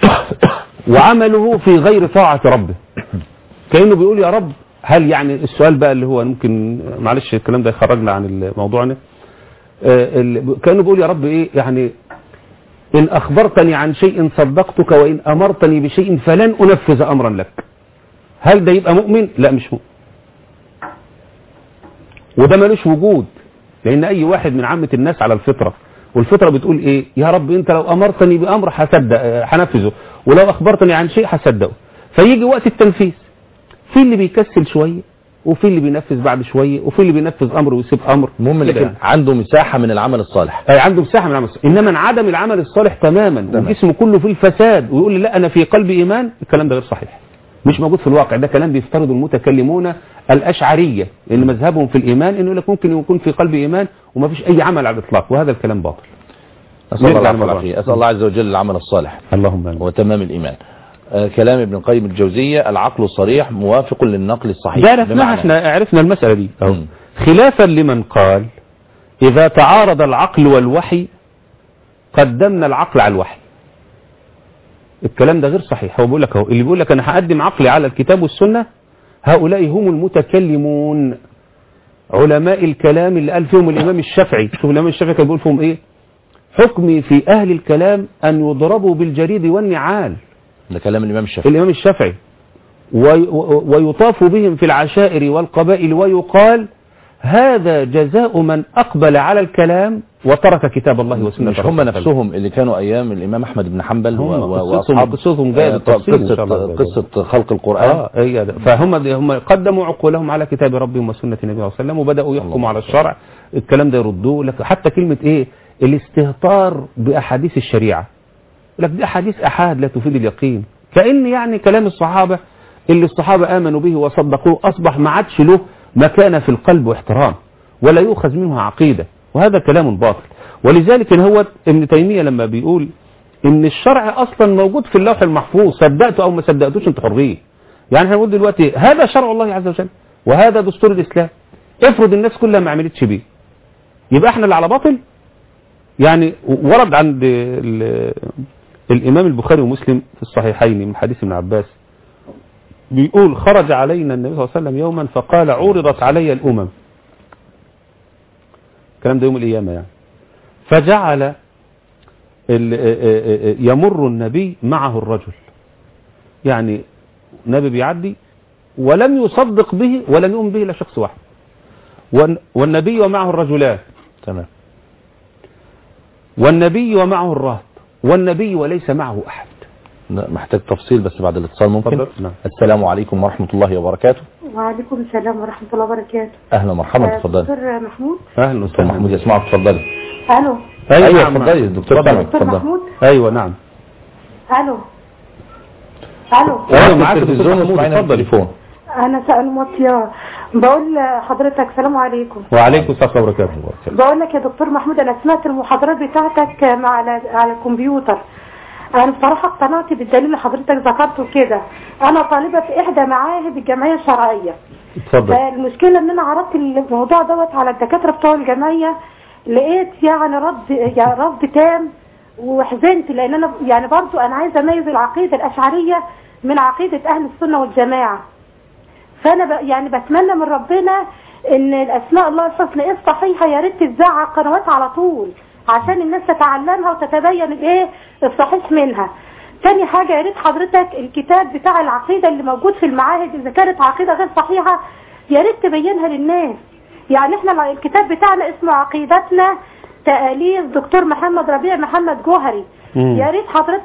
وعمله في غير طاعة ربه كأنه بيقول يا رب هل يعني السؤال بقى اللي هو ممكن معلش الكلام ده يخرجنا عن موضوعنا آه، ال- كأنه بيقول يا رب ايه يعني إن أخبرتني عن شيء صدقتك وإن أمرتني بشيء فلن أنفذ أمرا لك هل ده يبقى مؤمن؟ لا مش مؤمن وده ملوش وجود لأن أي واحد من عامة الناس على الفطرة والفطرة بتقول إيه يا رب أنت لو أمرتني بأمر هصدق آه، هنفذه ولو أخبرتني عن شيء هصدقه فيجي وقت التنفيذ في اللي بيكسل شوية وفي اللي بينفذ بعد شويه وفي اللي بينفذ امر ويسيب امر المهم اللي لكن كان عنده مساحة من العمل الصالح أي عنده مساحه من العمل الصالح انما انعدم العمل الصالح تماما تمام. وجسمه كله في الفساد ويقول لي لا انا في قلبي ايمان الكلام ده غير صحيح مش موجود في الواقع ده كلام بيفترضه المتكلمون الاشعريه لان مذهبهم في الايمان انه لك ممكن يكون في قلبي ايمان وما فيش اي عمل على الاطلاق وهذا الكلام باطل أسأل الله نرجع العفو لموضوعنا. والعافية أسأل الله عز وجل العمل الصالح اللهم امين وتمام الإيمان آه كلام ابن القيم الجوزية العقل الصريح موافق للنقل الصحيح ده عرفناها بمعنى احنا عرفنا المساله دي أهو. مم. خلافا لمن قال اذا تعارض العقل والوحي قدمنا العقل على الوحي الكلام ده غير صحيح هو بيقول لك اهو اللي بيقول لك انا هقدم عقلي على الكتاب والسنه هؤلاء هم المتكلمون علماء الكلام اللي قال فيهم الامام الشافعي شوف الامام الشافعي كان بيقول فيهم ايه حكمي في اهل الكلام ان يضربوا بالجريد والنعال ده كلام الإمام الشافعي الإمام الشافعي وي- و- ويطاف بهم في العشائر والقبائل ويقال هذا جزاء من أقبل على الكلام وترك كتاب الله وسنة مش هم رسوله. نفسهم اللي كانوا أيام الإمام أحمد بن حنبل و- هم و- قصتهم- وأصحاب قصتهم جاية آه، بالتفصيل إن شاء الله قصة عز وجل. قصة خلق القرآن اه هي ده فهم دي- هم قدموا عقولهم على كتاب ربهم وسنة النبي صلى الله عليه وسلم وبدأوا يحكموا على الشرع الكلام ده يردوه لك حتى كلمة ايه الاستهتار بأحاديث الشريعة لك دي أحاديث أحاد لا تفيد اليقين كأن يعني كلام الصحابة اللي الصحابة آمنوا به وصدقوه أصبح ما عادش له مكانة في القلب واحترام ولا يؤخذ منه عقيدة وهذا كلام باطل ولذلك هو ابن تيمية لما بيقول ان الشرع اصلا موجود في اللوح المحفوظ صدقته او ما صدقتوش انت حريه يعني احنا بنقول دلوقتي هذا شرع الله عز وجل وهذا دستور الاسلام افرض الناس كلها ما عملتش بيه يبقى احنا اللي على باطل يعني ورد عند ال- الامام البخاري ومسلم في الصحيحين من حديث ابن عباس بيقول خرج علينا النبي صلى الله عليه وسلم يوما فقال عرضت علي الامم الكلام ده يوم القيامه يعني فجعل ال- يمر النبي معه الرجل يعني نبي بيعدي ولم يصدق به ولم يؤمن به الا شخص واحد والن- والنبي ومعه الرجلان تمام والنبي ومعه الرهط والنبي وليس معه احد لا، محتاج تفصيل بس بعد الاتصال ممكن اتفضل. نعم. السلام عليكم ورحمة الله وبركاته وعليكم السلام ورحمة الله وبركاته أهلا ومرحبا آه، تفضلي دكتور محمود اهلا دكتور محمود يسمعك تفضلي الو أيوة نعم. اتفضلي الدكتور اتفضل. سامعك دكتور اتفضل محمود ايوه نعم الو الو أيوة، معاك معاك التلفزيون الدكتور محمود، واسمعينا اتفضل. بالتليفون انا سأل موطياه بقول لحضرتك سلام عليكم وعليكم السلام ورحمه الله وبركاته بقول لك يا دكتور محمود انا سمعت المحاضرات بتاعتك مع على, على الكمبيوتر انا بصراحه اقتنعت بالدليل اللي حضرتك ذكرته كده انا طالبه في احدى معاهد الجمعيه الشرعيه اتفضل فالمشكله ان انا عرضت الموضوع دوت على الدكاتره بتوع الجمعيه لقيت يعني رد يعني رد تام وحزنت لان انا يعني برضو انا عايزه اميز العقيده الاشعريه من عقيده اهل السنه والجماعه فانا ب... يعني بتمنى من ربنا ان الاسماء الله الحسنى ايه الصحيحه يا ريت تتذاع على القنوات على طول عشان الناس تتعلمها وتتبين الايه الصحيح منها تاني حاجة يا ريت حضرتك الكتاب بتاع العقيدة اللي موجود في المعاهد إذا كانت عقيدة غير صحيحة يا ريت تبينها للناس يعني احنا الكتاب بتاعنا اسمه عقيدتنا تأليف دكتور محمد ربيع محمد جوهري مم. يا ريت حضرتك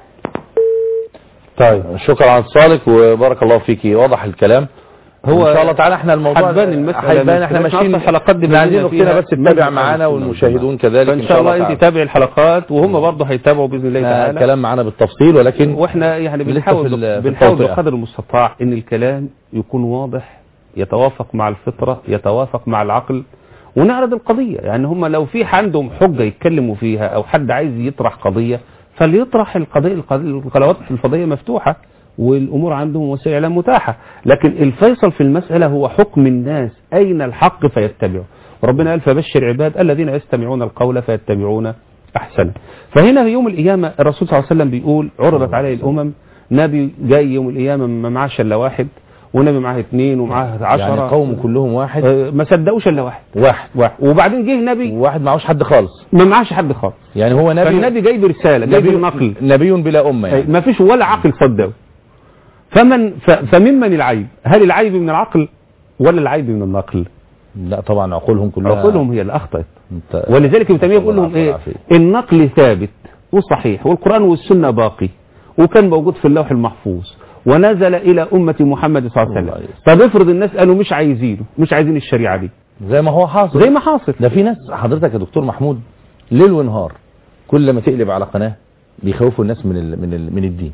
طيب شكرا على اتصالك وبارك الله فيكي واضح الكلام هو ان شاء الله تعالى احنا الموضوع هتبان المسألة هيبان من احنا خلال ماشيين أصل الحلقات دي احنا عايزين بنزلنا اختنا فيها بس تتابع منهج معانا السنة والمشاهدون كذلك فان شاء الله انت تابع الحلقات وهم برضه هيتابعوا باذن الله احنا تعالى الكلام معانا بالتفصيل ولكن واحنا يعني لسه بنحاول في ال- في بنحاول التوطئة. بقدر المستطاع ان الكلام يكون واضح يتوافق مع الفطرة يتوافق مع العقل ونعرض القضية يعني هم لو في عندهم حجة يتكلموا فيها او حد عايز يطرح قضية فليطرح القضية القضية- القنوات الفضائية مفتوحة والامور عندهم وسائل اعلام متاحة لكن الفيصل في المسألة هو حكم الناس اين الحق فيتبعوا وربنا قال فبشر عباد الذين يستمعون القول فيتبعون احسنه فهنا في يوم القيامة الرسول صلى الله عليه وسلم بيقول عرضت عليه الامم نبي جاي يوم القيامة ما معاش الا واحد ونبي معاه اثنين ومعاه عشرة يعني قوم كلهم واحد آه، ما صدقوش الا واحد واحد واحد وبعدين جه نبي واحد معهوش حد خالص ما معاش حد خالص يعني هو نبي فالنبي جاي برسالة جاي بنقل نبي بلا أمة يعني ما فيش ولا عقل صدقه فمن ف فممن العيب هل العيب من العقل ولا العيب من النقل لا طبعا عقولهم كلها عقولهم هي اللي اخطأت انت- ولذلك ابن تيميه بيقول لهم الله ايه العافية. النقل ثابت وصحيح والقران والسنه باقي وكان موجود في اللوح المحفوظ ونزل الى امه محمد صلى الله عليه الله وسلم يسلمك. طب افرض الناس قالوا مش عايزينه مش عايزين الشريعه دي زي ما هو حاصل زي ما حاصل ده في ناس حضرتك يا دكتور محمود ليل ونهار كل ما تقلب على قناه بيخوفوا الناس من ال من ال من الدين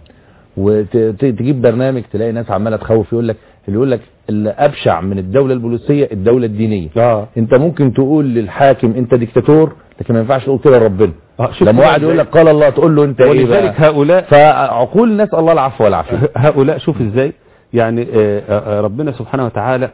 وتجيب برنامج تلاقي ناس عماله تخوف يقول لك اللي يقول لك اللي ابشع من الدوله البوليسيه الدوله الدينيه اه انت ممكن تقول للحاكم انت ديكتاتور لكن ما ينفعش تقول كده لربنا آه، شوف لما بقى واحد يقول إزاي. لك قال الله تقول له انت ايه ولذلك بقى هؤلاء فعقول الناس الله العفو والعافيه هؤلاء شوف ازاي يعني آه، آه، ربنا سبحانه وتعالى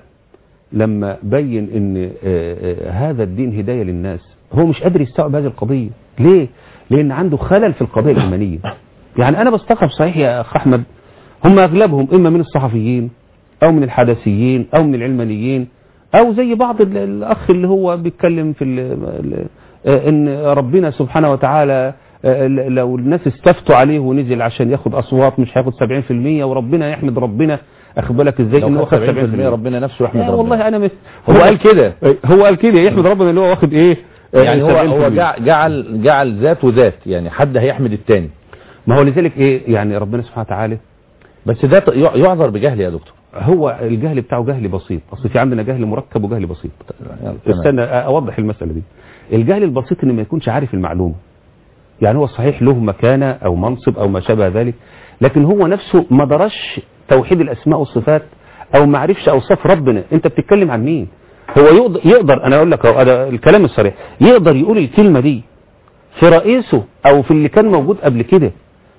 لما بين ان آه، آه، هذا الدين هدايه للناس هو مش قادر يستوعب هذه القضيه ليه لان عنده خلل في القضيه الايمانيه يعني انا بستغرب صحيح يا اخ احمد هم اغلبهم اما من الصحفيين او من الحدثيين او من العلمانيين او زي بعض ال- الاخ اللي هو بيتكلم في ال ال آه، ان ربنا سبحانه وتعالى آه، ل- لو الناس استفتوا عليه ونزل عشان ياخد اصوات مش هياخد 70% وربنا يحمد ربنا اخد بالك ازاي انه لو واخد خد 70% 70% ربنا نفسه يحمد لا ربنا والله انا مش هو قال كده هو قال كده يحمد ربنا اللي هو واخد ايه آه، يعني هو 70%. هو جع- جعل جعل ذات وذات يعني حد هيحمد التاني ما هو لذلك ايه يعني ربنا سبحانه وتعالى بس ده ت- يع- يعذر بجهل يا دكتور هو الجهل بتاعه جهل بسيط اصل في عندنا جهل مركب وجهل بسيط يعني تمام. استنى اوضح المساله دي الجهل البسيط ان ما يكونش عارف المعلومه يعني هو صحيح له مكانه او منصب او ما شابه ذلك لكن هو نفسه ما درش توحيد الاسماء والصفات او ما عرفش اوصاف ربنا انت بتتكلم عن مين هو يقدر, يقدر انا اقول لك أهو، أنا الكلام الصريح يقدر يقول الكلمه دي في رئيسه او في اللي كان موجود قبل كده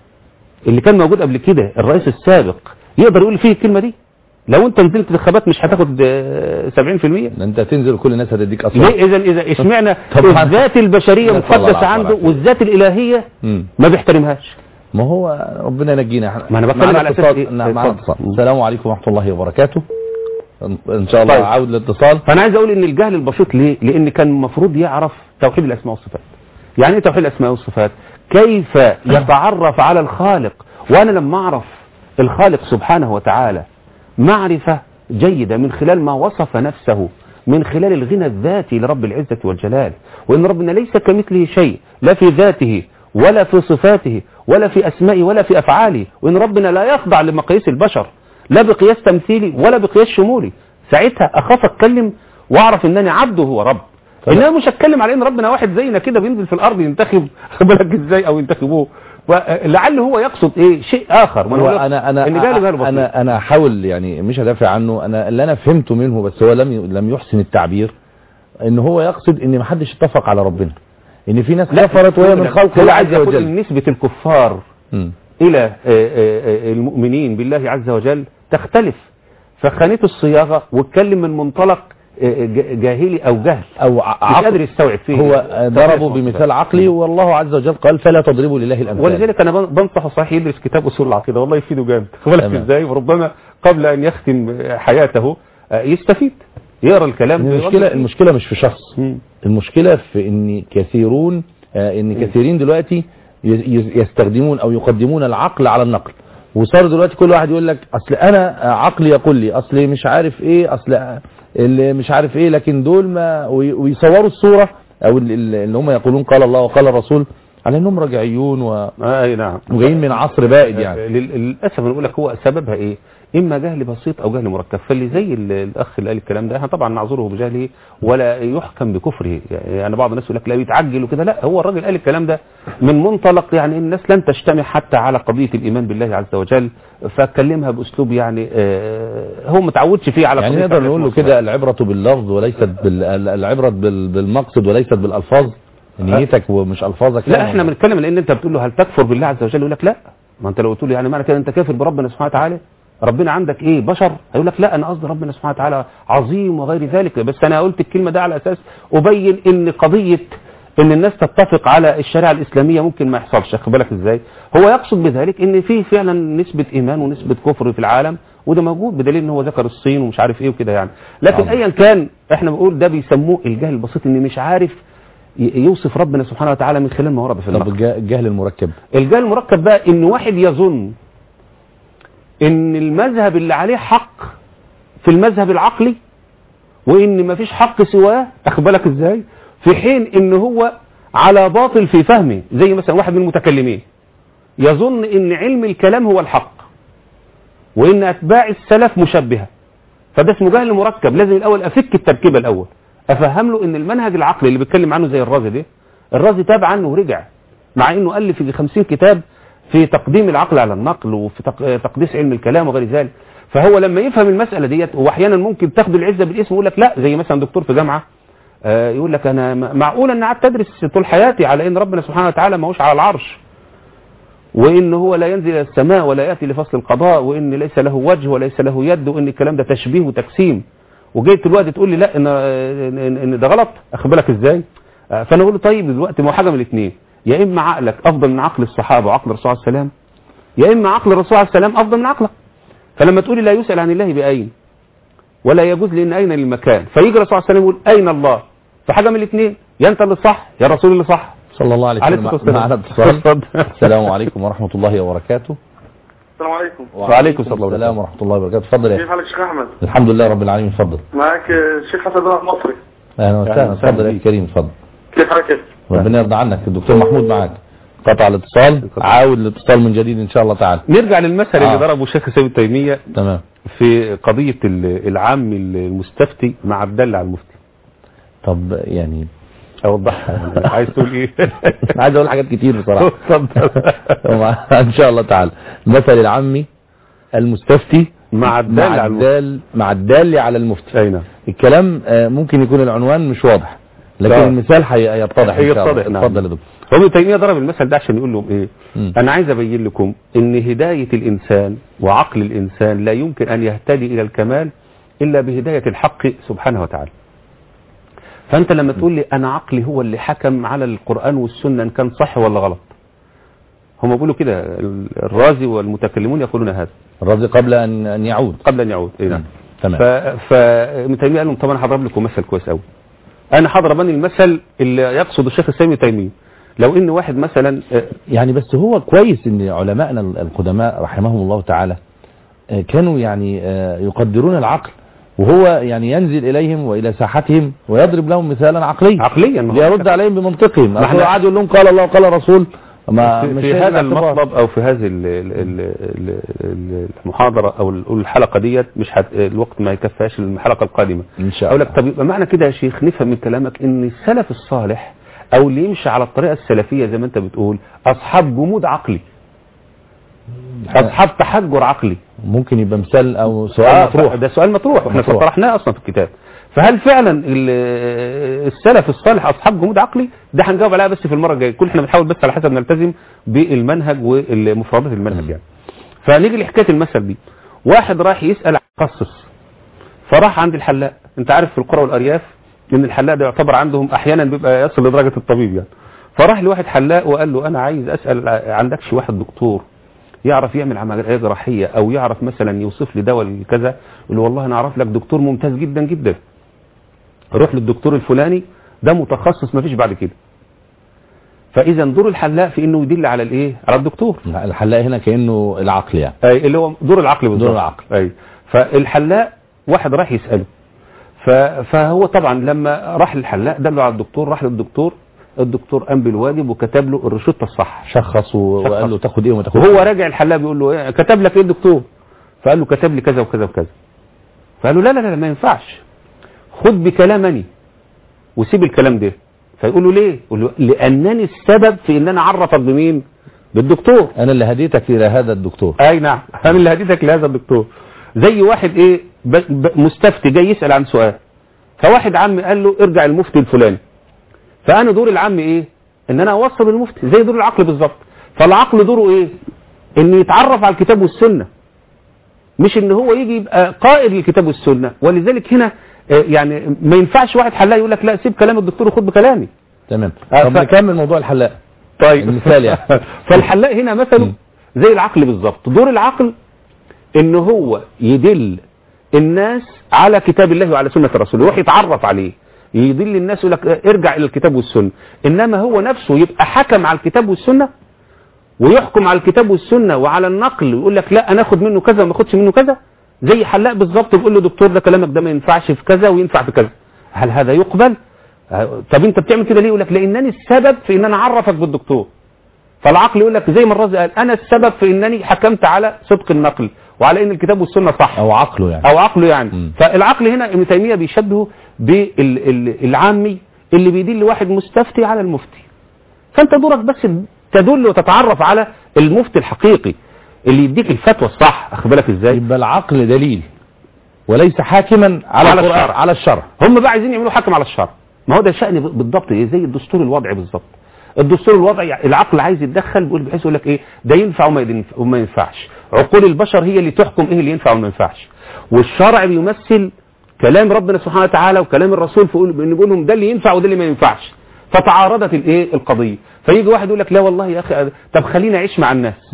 اللي كان موجود قبل كده الرئيس السابق يقدر يقول فيه الكلمه دي لو انت نزلت انتخابات مش هتاخد آه، 70% ده انت هتنزل كل الناس هتديك ليه اصوات اذا اذا اشمعنى طبعاً. الذات البشريه نسأل الله مقدسه العفو عنده والعافية. والذات الالهيه مم. ما بيحترمهاش ما هو ربنا ينجينا ما أنا بتكلم معنا على أساس اتصال- إيه؟ نعم معنا اتفضل. اتصال السلام عليكم ورحمه الله وبركاته ان إن شاء الله طيب. عاود الاتصال فانا عايز اقول ان الجهل البسيط ليه لان كان المفروض يعرف توحيد الاسماء والصفات يعني ايه توحيد الاسماء والصفات كيف يتعرف على الخالق وانا لما اعرف الخالق سبحانه وتعالى معرفه جيده من خلال ما وصف نفسه من خلال الغنى الذاتي لرب العزه والجلال وان ربنا ليس كمثله شيء لا في ذاته ولا في صفاته ولا في اسمائه ولا في افعاله وان ربنا لا يخضع لمقاييس البشر لا بقياس تمثيلي ولا بقياس شمولي ساعتها اخاف اتكلم واعرف انني عبده هو رب طبعا. انما مش هتكلم على ان ربنا واحد زينا كده بينزل في الارض ينتخب خد بالك ازاي او ينتخبوه لعل هو يقصد ايه شيء اخر ما هو بقولك انا انا ان جاله جاله بسيط. انا انا احاول يعني مش هدافع عنه انا اللي انا فهمته منه بس هو لم ي- لم يحسن التعبير ان هو يقصد ان ما حدش اتفق على ربنا ان في ناس لا، كفرت وهي من لا، خلق هو الله عايز عز يقول وجل ان نسبه الكفار مم. الى آه، آه، آه، المؤمنين بالله عز وجل تختلف فخانته الصياغه واتكلم من منطلق آه، ج- جاهلي او جهل او ع- مش عقل قادر يستوعب فيه هو توحيد ضربه الأسماء بمثال والصفات. عقلي والله عز وجل قال فلا تضربوا لله الامثال ولذلك انا بن- بنصح صحيح يدرس كتاب اصول العقيده والله يفيده جامد خد بالك تمام. ازاي وربما قبل ان يختم حياته آه، يستفيد يقرا الكلام المشكله المشكله مش في شخص مم. المشكله في ان كثيرون آه، ان كثيرين دلوقتي ي- ي- يستخدمون او يقدمون العقل على النقل وصار دلوقتي كل واحد يقول لك اصل انا آه، عقلي يقول لي اصل مش عارف ايه اصل آه، اللي مش عارف ايه لكن دول ما وي- ويصوروا الصوره او ال- ال- اللي هم يقولون قال الله وقال الرسول على انهم رجعيون و- اي نعم وجايين من عصر بائد يعني لل- للاسف انا بقول لك هو سببها ايه اما جهل بسيط او جهل مركب فاللي زي ال- الاخ اللي قال الكلام ده احنا طبعا نعذره بجهله ولا يحكم بكفره يعني أنا بعض الناس يقول لك لا بيتعجل وكده لا هو الراجل قال الكلام ده من منطلق يعني الناس لن تجتمع حتى على قضيه الايمان بالله عز وجل فكلمها باسلوب يعني آه، هو متعودش فيه على يعني قضية نقدر نقول له الأسماء كده العبرة باللفظ وليست بال... العبرة بال... بالمقصد وليست بالألفاظ نيتك ومش ألفاظك لا يعني. احنا بنتكلم لان انت بتقول له هل تكفر بالله عز وجل يقول لك لا ما انت لو قلت له يعني معنى كده انت كافر بربنا سبحانه وتعالى ربنا عندك ايه بشر هيقول لك لا انا قصدي ربنا سبحانه وتعالى عظيم وغير ذلك بس انا قلت الكلمه ده على اساس ابين ان قضيه ان الناس تتفق على الشريعه الاسلاميه ممكن ما يحصلش خد بالك ازاي هو يقصد بذلك ان في فعلا نسبه ايمان ونسبه كفر في العالم وده موجود بدليل ان هو ذكر الصين ومش عارف ايه وكده يعني لكن عظيم. ايا كان احنا بنقول ده بيسموه الجهل البسيط ان مش عارف ي- يوصف ربنا سبحانه وتعالى من خلال ما ورد في طب النقل الج- الجهل المركب الجهل المركب بقى ان واحد يظن ان المذهب اللي عليه حق في المذهب العقلي وان مفيش حق سواه اخد بالك ازاي في حين ان هو على باطل في فهمه زي مثلا واحد من المتكلمين يظن ان علم الكلام هو الحق وان اتباع السلف مشبهه فده اسمه جهل مركب لازم الاول افك التركيبه الاول افهم له ان المنهج العقلي اللي بيتكلم عنه زي الرازي ده الرازي تاب عنه ورجع مع انه الف في 50 كتاب في تقديم العقل على النقل وفي تق- تقديس علم الكلام وغير ذلك فهو لما يفهم المساله ديت واحيانا ممكن تاخد العزه بالاسم ويقول لك لا زي مثلا دكتور في جامعه آه، يقول لك انا م- معقول ان قعدت ادرس طول حياتي على ان ربنا سبحانه وتعالى ما هوش على العرش وان هو لا ينزل الى السماء ولا ياتي لفصل القضاء وان ليس له وجه وليس له يد وان الكلام ده تشبيه وتجسيم وجيت دلوقتي تقول لي لا ان ان, إن ده غلط اخد بالك ازاي آه، فانا اقول له طيب دلوقتي ما هو حاجه من الاثنين يا اما عقلك افضل من عقل الصحابه وعقل الرسول عليه السلام يا اما عقل الرسول عليه السلام افضل من عقلك فلما تقولي لا يسال عن الله باين ولا يجوز لان اين للمكان فيجي الرسول عليه السلام يقول اين الله فحاجه من الاثنين يا انت اللي صح يا الرسول اللي صح صلى الله عليه عليه وسلم الصلاة والسلام. معنا اتصال اتفضل. السلام عليكم ورحمة الله وبركاته السلام عليكم وعليكم السلام ورحمة السلام ورحمة الله وبركاته اتفضل كيف يا حالك شيخ احمد الحمد لله رب العالمين اتفضل معك الشيخ حسن الله المصري اهلا أهلا وسهلا وسهلا اتفضل يا بيك. كريم اتفضل كيف حالك ربنا يرضى عنك الدكتور محمود معاك قطع الاتصال عاود الاتصال من جديد ان شاء الله تعالى نرجع للمثل آه. اللي ضربه الشيخ سيد تيميه تمام في قضيه ال- العام المستفتي مع الدل على المفتي طب يعني اوضحها يعني عايز تقول ايه أنا عايز اقول حاجات كتير بصراحة اتفضل ان شاء الله تعالى مثل العمي المستفتي مع الدل مع على المفتي الدال مع الدال على المفتي اي نعم الكلام آه، ممكن يكون العنوان مش واضح لكن آه. المثال حي- هيتضح ان شاء يتضح، الله نعم. اتفضل يا دكتور هو ابن تيميه ضرب المثل ده عشان يقول لهم ايه مم. انا عايز ابين لكم ان هدايه الانسان وعقل الانسان لا يمكن ان يهتدي الى الكمال الا بهدايه الحق سبحانه وتعالى فانت لما تقول لي انا عقلي هو اللي حكم على القران والسنه ان كان صح ولا غلط هم بيقولوا كده الرازي والمتكلمون يقولون هذا الرازي قبل ان ان يعود قبل ان يعود اي نعم ف تمام فابن تيميه قال لهم طب انا هضرب لكم مثل كويس قوي انا هضرب أنا المثل اللي يقصد الشيخ الاسلام ابن تيميه لو ان واحد مثلا آه، يعني بس هو كويس ان علمائنا القدماء رحمهم الله تعالى آه، كانوا يعني آه، يقدرون العقل وهو يعني ينزل اليهم والى ساحتهم ويضرب لهم مثالا عقليا عقليا ما هو ليرد عليهم بمنطقهم ما اصل احنا- هو قاعد يقول لهم قال الله وقال الرسول ما في, مش في هي هذا الاعتبار. المطلب او في هذه ال- ال- ال- ال- ال- المحاضره او ال- الحلقه ديت مش هت... الوقت ما يكفيهاش الحلقه القادمه ان شاء اقول الله لك طب يبقى معنى كده يا شيخ نفهم من كلامك ان السلف الصالح او اللي يمشي على الطريقه السلفيه زي ما انت بتقول اصحاب جمود عقلي اصحاب تحجر عقلي ممكن يبقى مثال او سؤال آه، مطروح ده سؤال مطروح واحنا مطروح. طرحناه اصلا في الكتاب فهل فعلا ال- السلف الصالح اصحاب جمود عقلي ده هنجاوب عليها بس في المره الجايه كل احنا بنحاول بس على حسب نلتزم بالمنهج ومفردات المنهج يعني فنيجي لحكايه المثل دي واحد راح يسال عن قصص فراح عند الحلاق انت عارف في القرى والارياف ان الحلاق ده يعتبر عندهم احيانا بيبقى يصل لدرجه الطبيب يعني فراح لواحد حلاق وقال له انا عايز اسال عندكش واحد دكتور يعرف يعمل عمليه جراحيه او يعرف مثلا يوصف لي دواء كذا يقول له والله انا اعرف لك دكتور ممتاز جدا جدا روح للدكتور الفلاني ده متخصص ما فيش بعد كده فاذا دور الحلاق في انه يدل على الايه على الدكتور الحلاق هنا كانه العقل يعني اي اللي هو دور العقل بالظبط دور العقل. اي فالحلاق واحد راح يساله ف- فهو طبعا لما راح للحلاق دله على الدكتور راح للدكتور الدكتور قام بالواجب وكتب له الروشته الصح شخص و- شخص. وقال له تاخد ايه وما تاخدش وهو راجع الحلاق بيقول له إيه كتب لك ايه الدكتور فقال له كتب لي كذا وكذا وكذا فقال له لا لا لا ما ينفعش خد بكلامني وسيب الكلام ده فيقول له ليه يقول له لانني السبب في ان انا اعرفك بمين بالدكتور انا اللي هديتك الى هذا الدكتور اي نعم انا اللي هديتك لهذا الدكتور زي واحد ايه ب... ب... مستفتي جاي يسال عن سؤال فواحد عم قال له ارجع المفتي الفلاني فانا دور العم ايه ان انا اوصل المفتي زي دور العقل بالظبط فالعقل دوره ايه ان يتعرف على الكتاب والسنه مش ان هو يجي يبقى قائد للكتاب والسنه ولذلك هنا آه، يعني ما ينفعش واحد حلاق يقول لك لا سيب كلام الدكتور وخد بكلامي تمام آه، طب ف- نكمل موضوع الحلاق طيب المثال يعني. فالحلاق هنا مثله مم. زي العقل بالظبط دور العقل ان هو يدل الناس على كتاب الله وعلى سنة الرسول يروح يتعرف عليه يدل الناس يقول لك ارجع الى الكتاب والسنة انما هو نفسه يبقى حكم على الكتاب والسنة ويحكم على الكتاب والسنة وعلى النقل ويقول لك لا انا اخد منه كذا وما اخدش منه كذا زي حلاق بالظبط بيقول له دكتور ده كلامك ده ما ينفعش في كذا وينفع في كذا هل هذا يقبل آه، طب انت بتعمل كده ليه يقول لك لانني السبب في ان انا اعرفك بالدكتور فالعقل يقول لك زي ما الرازي قال انا السبب في انني حكمت على صدق النقل وعلى ان الكتاب والسنه صح او عقله يعني او عقله يعني مم. فالعقل هنا ابن تيميه بيشبهه بالعامي اللي بيدل واحد مستفتي على المفتي فانت دورك بس تدل وتتعرف على المفتي الحقيقي اللي يديك الفتوى الصح اخد بالك ازاي يبقى العقل دليل وليس حاكما على, على القرآن الشرع. على الشرع هم بقى عايزين يعملوا حكم على الشرع ما هو ده شأن بالضبط إيه؟ زي الدستور الوضعي بالظبط الدستور الوضعي العقل عايز يتدخل بيقول بحيث يقول لك ايه ده ينفع وما ينفع- وما ينفعش عقول البشر هي اللي تحكم ايه اللي ينفع وما ينفعش والشرع بيمثل كلام ربنا سبحانه وتعالى وكلام الرسول فيقول بيقول لهم ده اللي ينفع وده اللي ما ينفعش فتعارضت الايه القضيه فيجي واحد يقول لك لا والله يا اخي طب خليني اعيش مع الناس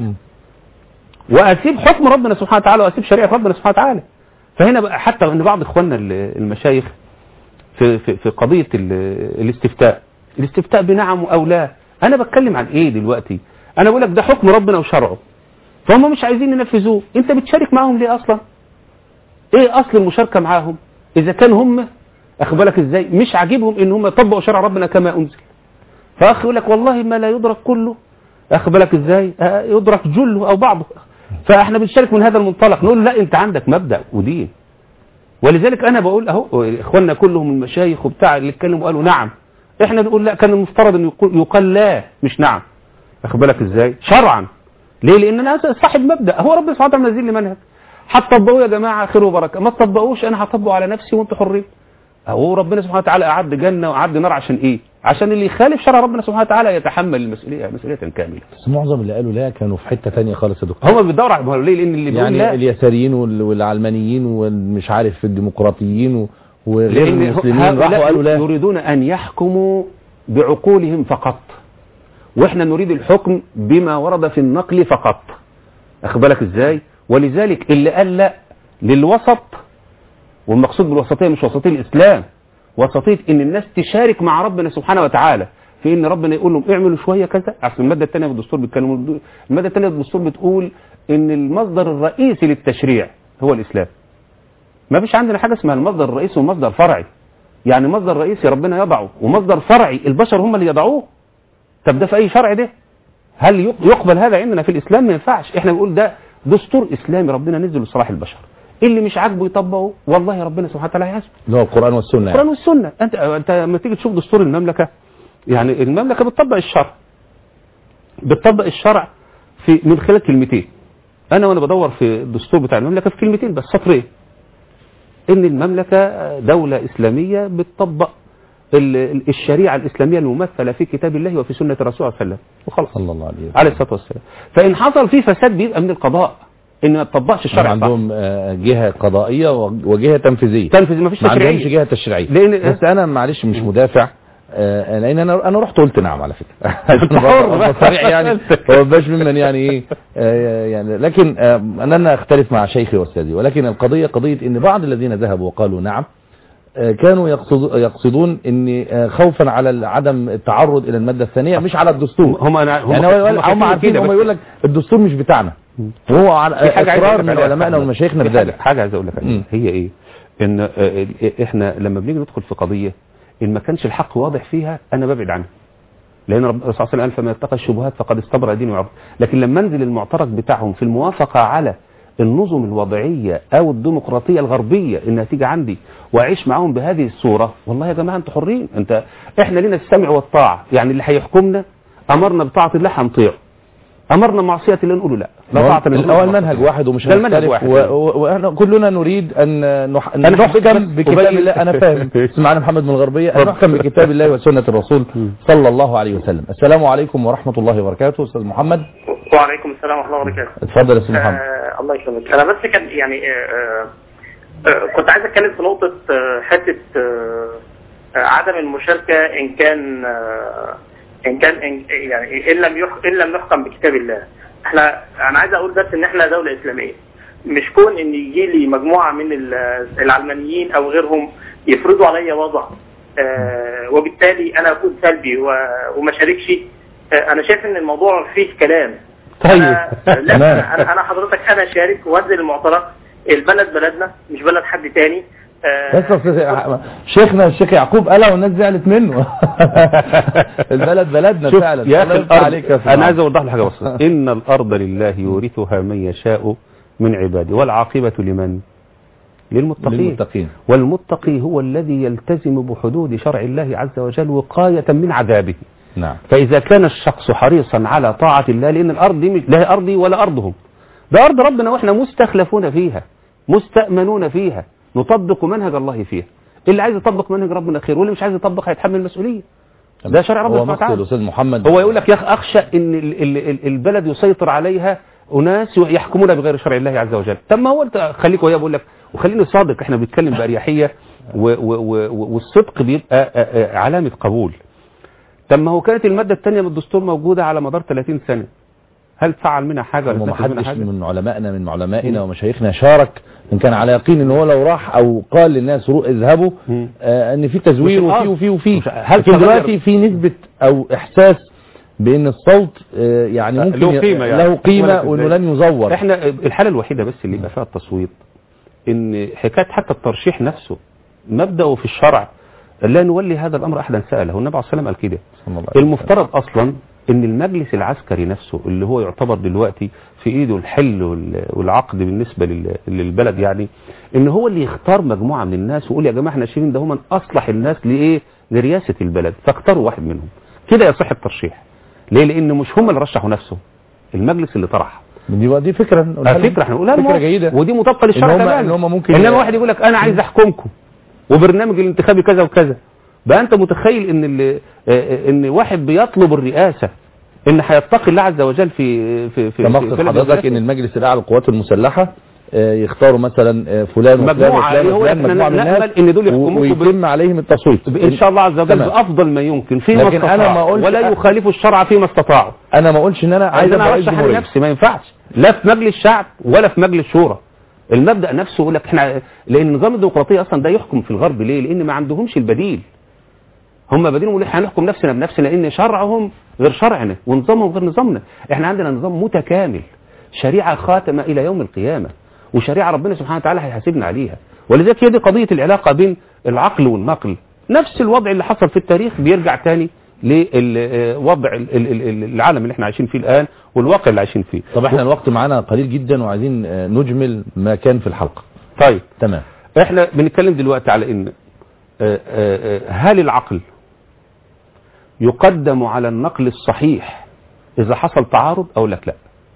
واسيب حكم ربنا سبحانه وتعالى واسيب شريعه ربنا سبحانه وتعالى فهنا بقى حتى ان بعض اخواننا ال- المشايخ في في في قضيه ال- الاستفتاء الاستفتاء بنعم او لا انا بتكلم عن ايه دلوقتي انا بقول لك ده حكم ربنا وشرعه فهم مش عايزين ينفذوه انت بتشارك معاهم ليه اصلا ايه اصل المشاركه معاهم اذا كان هم اخد بالك ازاي مش عاجبهم ان هم يطبقوا شرع ربنا كما انزل فاخ يقول لك والله ما لا يدرك كله اخد بالك ازاي آه، يدرك جله او بعضه فاحنا بنشارك من هذا المنطلق نقول له لا انت عندك مبدا ودين ولذلك انا بقول اهو اخواننا كلهم المشايخ وبتاع اللي اتكلموا قالوا نعم احنا نقول لا كان المفترض ان يقول, يقال لا مش نعم اخد بالك ازاي شرعا ليه لان انا صاحب مبدا هو ربنا سبحانه وتعالى منزل لي منهج هتطبقوه يا جماعه خير وبركه ما تطبقوش انا هطبقه على نفسي وانتوا حرين هو ربنا سبحانه وتعالى اعد جنه واعد نار عشان ايه عشان اللي يخالف شرع ربنا سبحانه وتعالى يتحمل المسؤوليه مسؤوليه كامله بس معظم اللي قالوا لا كانوا في حته ثانيه خالص يا دكتور هو بيدور على ما هو ليه لان اللي بيقول يعني لا اليساريين وال- والعلمانيين والمش عارف الديمقراطيين و- وغير لأن المسلمين هؤلاء راحوا قالوا لا يريدون أن يحكموا بعقولهم فقط وإحنا نريد الحكم بما ورد في النقل فقط أخد بالك إزاي ولذلك اللي قال لا للوسط والمقصود بالوسطية مش وسطية الإسلام وسطية إن الناس تشارك مع ربنا سبحانه وتعالى في إن ربنا يقول لهم اعملوا شوية كذا أصل المادة الثانية في الدستور بيتكلموا المادة الثانية في الدستور بتقول إن المصدر الرئيسي للتشريع هو الإسلام ما فيش عندنا حاجة اسمها المصدر الرئيسي والمصدر الفرعي يعني مصدر رئيسي ربنا يضعه ومصدر فرعي البشر هم اللي يضعوه طب ده في اي شرع ده هل يق- يقبل هذا عندنا في الاسلام ما ينفعش احنا بنقول ده دستور اسلامي ربنا نزله لصلاح البشر اللي مش عاجبه يطبقه والله ربنا سبحانه وتعالى هيحاسبه اللي هو القران والسنه القران يعني. والسنه انت انت لما تيجي تشوف دستور المملكه يعني المملكه بتطبق الشرع بتطبق الشرع في من خلال كلمتين انا وانا بدور في الدستور بتاع المملكه في كلمتين بس سطرين ان المملكه دوله اسلاميه بتطبق ال- ال- الشريعه الاسلاميه الممثله في كتاب الله وفي سنه الرسول صلى الله عليه وسلم وخلاص صلى الله عليه وسلم عليه الصلاه والسلام فان حصل فيه فساد بيبقى من القضاء ان ما تطبقش هم الشرع صح عندهم آه، جهه قضائيه و- وجهه تنفيذيه تنفذ ما فيش ما عندهمش تشريعيه جهه تشريعيه لأن- بس انا معلش مش مدافع آه، لان انا انا رحت قلت نعم على فكره أنت حر بقى. صريح يعني ما بقاش ممن يعني ايه آه، يعني لكن آه، انا انا اختلف مع شيخي واستاذي ولكن القضيه قضيه ان بعض الذين ذهبوا وقالوا نعم آه، كانوا يقصد يقصدون ان آه، خوفا على عدم التعرض الى الماده الثانيه مش على الدستور هم انا هم يعني هو- هم خايفين عارفين كده هم بس. يقول لك الدستور مش بتاعنا وهو على في حاجة عايز اقرار أقول لك من عليها. علمائنا ومشايخنا في بذلك حاجة, حاجة عايز اقول لك عليها مم. هي ايه ان آه، ال- احنا لما بنيجي ندخل في قضية ان ما كانش الحق واضح فيها انا ببعد عنها لان رب- الرسول صلى الله عليه وسلم قال فما يتقى الشبهات فقد استبرأ دينه وعرضه لكن لما انزل المعترك بتاعهم في الموافقة على النظم الوضعية او الديمقراطية الغربية انها تيجي عندي واعيش معاهم بهذه الصورة والله يا جماعة انتوا حرين انت احنا لنا السمع والطاعة يعني اللي هيحكمنا امرنا بطاعة الله هنطيعه امرنا معصية الله نقول لا لا هو- طاعة لله هو المنهج واحد ومش ده المنهج هنختلف واحد. و- و- واحنا كلنا نريد ان نح- أنا حبيت نحكم بس بكتاب أبين. الله انا فاهم اسمعنا محمد من الغربيه ان نحكم بكتاب الله وسنه الرسول صلى الله عليه وسلم السلام عليكم ورحمه الله وبركاته استاذ محمد وعليكم السلام ورحمه الله وبركاته اتفضل يا استاذ محمد آه الله يكرمك انا بس كان يعني آه آه كنت عايز اتكلم في نقطه آه حته آه آه عدم المشاركه ان كان آه ان كان إن يعني ان لم يح- ان لم نحكم بكتاب الله احنا انا عايز اقول بس ان احنا دوله اسلاميه مش كون ان يجي لي مجموعه من ال- العلمانيين او غيرهم يفرضوا عليا وضع آه وبالتالي انا اكون سلبي و- وما شاركش آه انا شايف ان الموضوع فيه كلام طيب. أنا- لا انا انا حضرتك انا شارك وانزل المعترك البلد بلدنا مش بلد حد تاني آه، بس يا أستاذ- شيخنا الشيخ يعقوب قالها والناس زعلت منه البلد بلدنا شوف فعلا يا الله اخي يفتح الارض عليك يا أستاذ انا عايز محمد. اوضح لك حاجه بس ان الارض لله يورثها من يشاء من عباده والعاقبة لمن للمتقين للمتقين والمتقي هو الذي يلتزم بحدود شرع الله عز وجل وقاية من عذابه نعم فإذا كان الشخص حريصا على طاعة الله لأن الأرض دي مش لا أرضي ولا أرضهم ده أرض ربنا وإحنا مستخلفون فيها مستأمنون فيها نطبق منهج الله فيها اللي عايز يطبق منهج ربنا خير واللي مش عايز يطبق هيتحمل المسؤولية ده شرع ربنا هو سبحانه مقصد وتعالى الاستاذ محمد هو يقول لك يا أخي أخشى إن ال- ال- ال- البلد يسيطر عليها أناس يحكمون بغير شرع الله عز وجل طب ما هو أنت خليك وياه بقول لك وخليني صادق إحنا بنتكلم بأريحية و- و- و- والصدق بيبقى آه، آه، علامة قبول طب ما هو كانت المادة الثانية من الدستور موجودة على مدار 30 سنة هل فعل منها حاجة ولا وما نفذ منها حدش حاجة؟ من علمائنا من علمائنا ومشايخنا شارك ان كان على يقين ان هو لو راح او قال للناس رو- اذهبوا مم. آه ان في تزوير مش وفي الأرض. وفي وفي مش- هل لكن تغير؟ دلوقتي في نسبة او احساس بان الصوت آه يعني لا، ممكن له ي- قيمة يعني. له قيمة ولكن وانه زي- لن يزور احنا الحالة الوحيدة بس اللي يبقى فيها التصويت ان حكاية حتى الترشيح نفسه مبدأه في الشرع لا نولي هذا الامر احدا سأله النبي عليه الصلاة والسلام قال كده صلى الله عليه وسلم. المفترض اصلا ان المجلس العسكري نفسه اللي هو يعتبر دلوقتي في ايده الحل وال- والعقد بالنسبة لل- للبلد يعني ان هو اللي يختار مجموعة من الناس ويقول يا جماعة احنا شايفين ده هم اصلح الناس لايه لرئاسة البلد فاختاروا واحد منهم كده يصح الترشيح ليه لان مش هم اللي رشحوا نفسهم المجلس اللي طرح دي دي فكرة نقولها آه، لهم. فكرة احنا نقولها فكرة لهم. جيدة ودي مطابقة إن للشرع هم- تماما إن هم ممكن انما ي- واحد يقول لك انا عايز احكمكم وبرنامج الانتخابي كذا وكذا بقى انت متخيل ان اللي آه، ان واحد بيطلب الرئاسة ان هيتقي الله عز وجل في في في فمقصد في بلد حضرتك الرئاسة. ان المجلس الاعلى للقوات المسلحة آه، يختاروا مثلا آه، فلان وفلان مجموعة وفلان اللي هو وفلان إحنا مجموعة من نأمل الناس إن دول و- يحكموكوا ويتم عليهم التصويت ان شاء الله عز وجل تمام. بافضل ما يمكن فيما لكن أنا ما استطاعوا قلتش- ولا يخالفوا الشرع فيما استطاعوا انا ما اقولش ان انا عايز عايز انا ابقى رئيس ارشح جمهورية. لنفسي ما ينفعش لا في مجلس شعب ولا في مجلس شورى المبدا نفسه يقول لك احنا لان نظام الديمقراطيه اصلا ده يحكم في الغرب ليه لان ما عندهمش البديل هم بديلهم يقولوا احنا هنحكم نفسنا بنفسنا لان شرعهم غير شرعنا ونظامهم غير نظامنا احنا عندنا نظام متكامل شريعه خاتمه الى يوم القيامه وشريعه ربنا سبحانه وتعالى هيحاسبنا عليها ولذلك هي دي قضيه العلاقه بين العقل والنقل نفس الوضع اللي حصل في التاريخ بيرجع تاني لوضع العالم اللي احنا عايشين فيه الان والواقع اللي عايشين فيه طب احنا الوقت معانا قليل جدا وعايزين آه، نجمل ما كان في الحلقة طيب تمام احنا بنتكلم دلوقتي على ان آه، آه، آه، هل العقل يقدم على النقل الصحيح اذا حصل تعارض او لك لا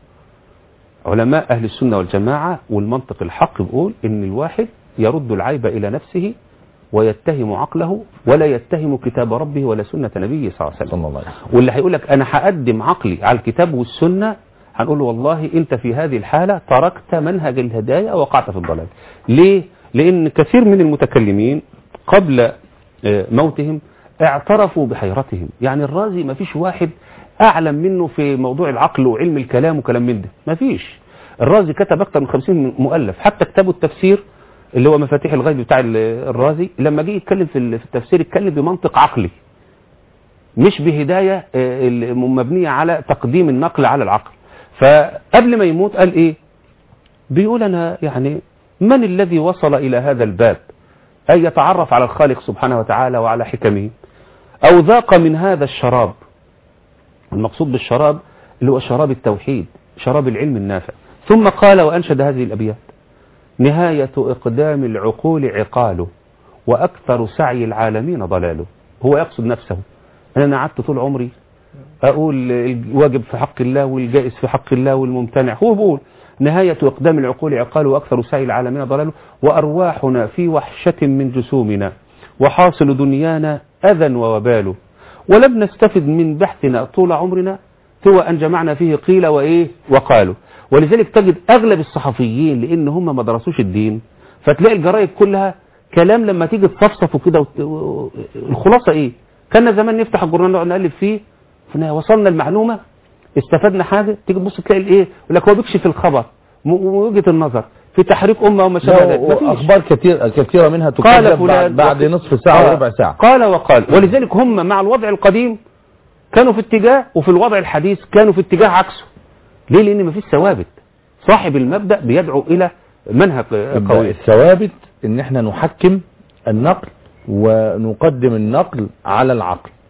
علماء اهل السنة والجماعة والمنطق الحق بيقول ان الواحد يرد العيب الى نفسه ويتهم عقله ولا يتهم كتاب ربه ولا سنة نبيه صلى الله عليه وسلم صلى الله عليه وسلم واللي هيقول لك انا هقدم عقلي على الكتاب والسنة هنقول له والله انت في هذه الحالة تركت منهج الهداية وقعت في الضلال ليه لان كثير من المتكلمين قبل آه، موتهم اعترفوا بحيرتهم يعني الرازي ما فيش واحد اعلم منه في موضوع العقل وعلم الكلام وكلام من ده ما فيش الرازي كتب اكثر من 50 مؤلف حتى كتابه التفسير اللي هو مفاتيح الغيب بتاع ال- الرازي لما جه يتكلم في ال- في التفسير اتكلم بمنطق عقلي مش بهداية آه، ال- مبنية على تقديم النقل على العقل فقبل ما يموت قال ايه بيقول انا يعني من الذي وصل الى هذا الباب أن يتعرف على الخالق سبحانه وتعالى وعلى حكمه أو ذاق من هذا الشراب المقصود بالشراب اللي هو شراب التوحيد شراب العلم النافع ثم قال وأنشد هذه الأبيات نهاية إقدام العقول عقاله وأكثر سعي العالمين ضلاله هو يقصد نفسه أنا قعدت طول عمري أقول الواجب في حق الله والجائز في حق الله والممتنع هو بيقول نهاية إقدام العقول عقال وأكثر سعي العالمين ضلال وأرواحنا في وحشة من جسومنا وحاصل دنيانا أذى ووبال ولم نستفد من بحثنا طول عمرنا سوى أن جمعنا فيه قيل وإيه وقالوا ولذلك تجد أغلب الصحفيين لأن هم ما درسوش الدين فتلاقي الجرائد كلها كلام لما تيجي تصفصفه كده وت- و- الخلاصة إيه كان زمان نفتح الجورنال نقعد نقلب فيه فنا وصلنا المعلومة استفدنا حاجة تيجي تبص تلاقي الايه يقول لك هو بيكشف الخبر م- وجهة النظر في تحريك أمة وما شابه ذلك مفيش. اخبار كثير كثيره منها قال تكذب فلان بعد, بعد وقال- نصف ساعه آه. وربع ساعه قال وقال ولذلك هم مع الوضع القديم كانوا في اتجاه وفي الوضع الحديث كانوا في اتجاه عكسه ليه لان مفيش ثوابت صاحب المبدأ بيدعو الى منهج يبقى قوي الثوابت ان احنا نحكم النقل ونقدم النقل على العقل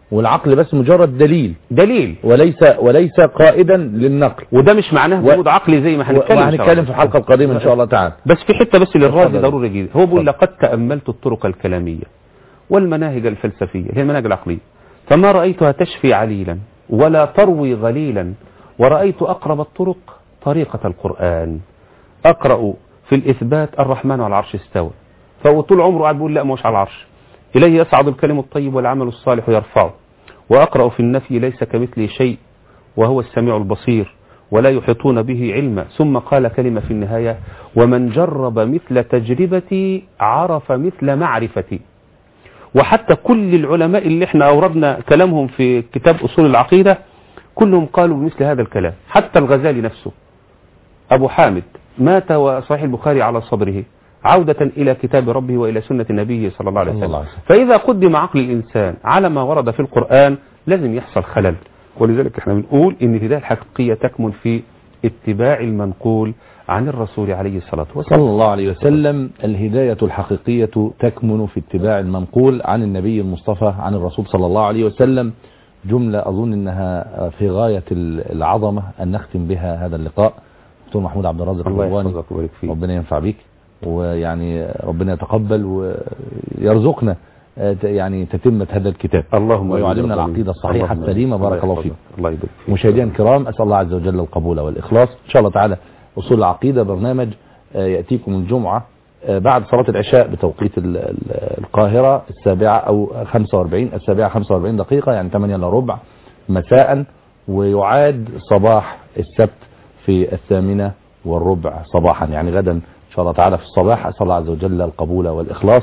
والعقل بس مجرد دليل دليل وليس وليس قائدا للنقل وده مش معناه و- وجود عقلي زي ما هنتكلم إن شاء وهنتكلم الله. في الحلقه القادمه ان شاء الله تعالى بس في حته بس للراجل اتفضل. ضروري جدا هو بيقول اتفضل. لقد تاملت الطرق الكلاميه والمناهج الفلسفيه هي المناهج العقليه فما رايتها تشفي عليلا ولا تروي غليلا ورايت اقرب الطرق طريقه القران اقرا في الاثبات الرحمن على العرش استوى فهو طول عمره قاعد بيقول لا مش على العرش اليه يصعد الكلم الطيب والعمل الصالح يرفعه واقرا في النفي ليس كمثله شيء وهو السميع البصير ولا يحيطون به علما ثم قال كلمة في النهاية ومن جرب مثل تجربتي عرف مثل معرفتي وحتى كل العلماء اللي احنا أوردنا كلامهم في كتاب أصول العقيدة كلهم قالوا بمثل هذا الكلام حتى الغزالي نفسه أبو حامد مات وصحيح البخاري على صدره عودة إلى كتاب ربه وإلى سنة نبيه صلى الله عليه صلى الله وسلم عليه وسلم. فإذا قدم عقل الإنسان على ما ورد في القرآن لازم يحصل خلل ولذلك احنا بنقول ان الهداية الحقيقية تكمن في اتباع المنقول عن الرسول عليه الصلاة والسلام صلى الله عليه وسلم الهداية الحقيقية تكمن في اتباع المنقول عن النبي المصطفى عن الرسول صلى الله عليه وسلم جملة أظن أنها في غاية العظمة أن نختم بها هذا اللقاء دكتور محمود عبد الرازق الله الرضواني يحفظك ويبارك فيك ربنا ينفع بيك ويعني ربنا يتقبل ويرزقنا آه، يعني تتمة هذا الكتاب اللهم ويعلمنا آمين. العقيدة الصحيحة اللهم السليمة آمين. بارك الله يحفظك. فيك الله يبارك فيك مشاهدينا الكرام أسأل الله عز وجل القبول والإخلاص إن شاء الله تعالى أصول العقيدة برنامج آه، يأتيكم الجمعة آه، بعد صلاة العشاء بتوقيت ال- ال- القاهرة السابعة أو 45 السابعة 45 دقيقة يعني 8 إلا ربع مساء ويعاد صباح السبت في الثامنة والربع صباحا يعني غدا إن شاء الله تعالى في الصباح أسأل الله عز وجل القبول والإخلاص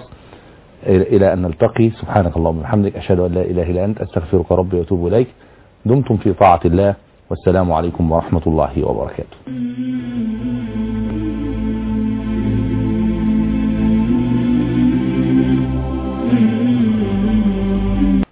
إلى أن نلتقي سبحانك اللهم وبحمدك أشهد أن لا إله إلا أنت أستغفرك ربي وأتوب إليك دمتم في طاعة الله والسلام عليكم ورحمة الله وبركاته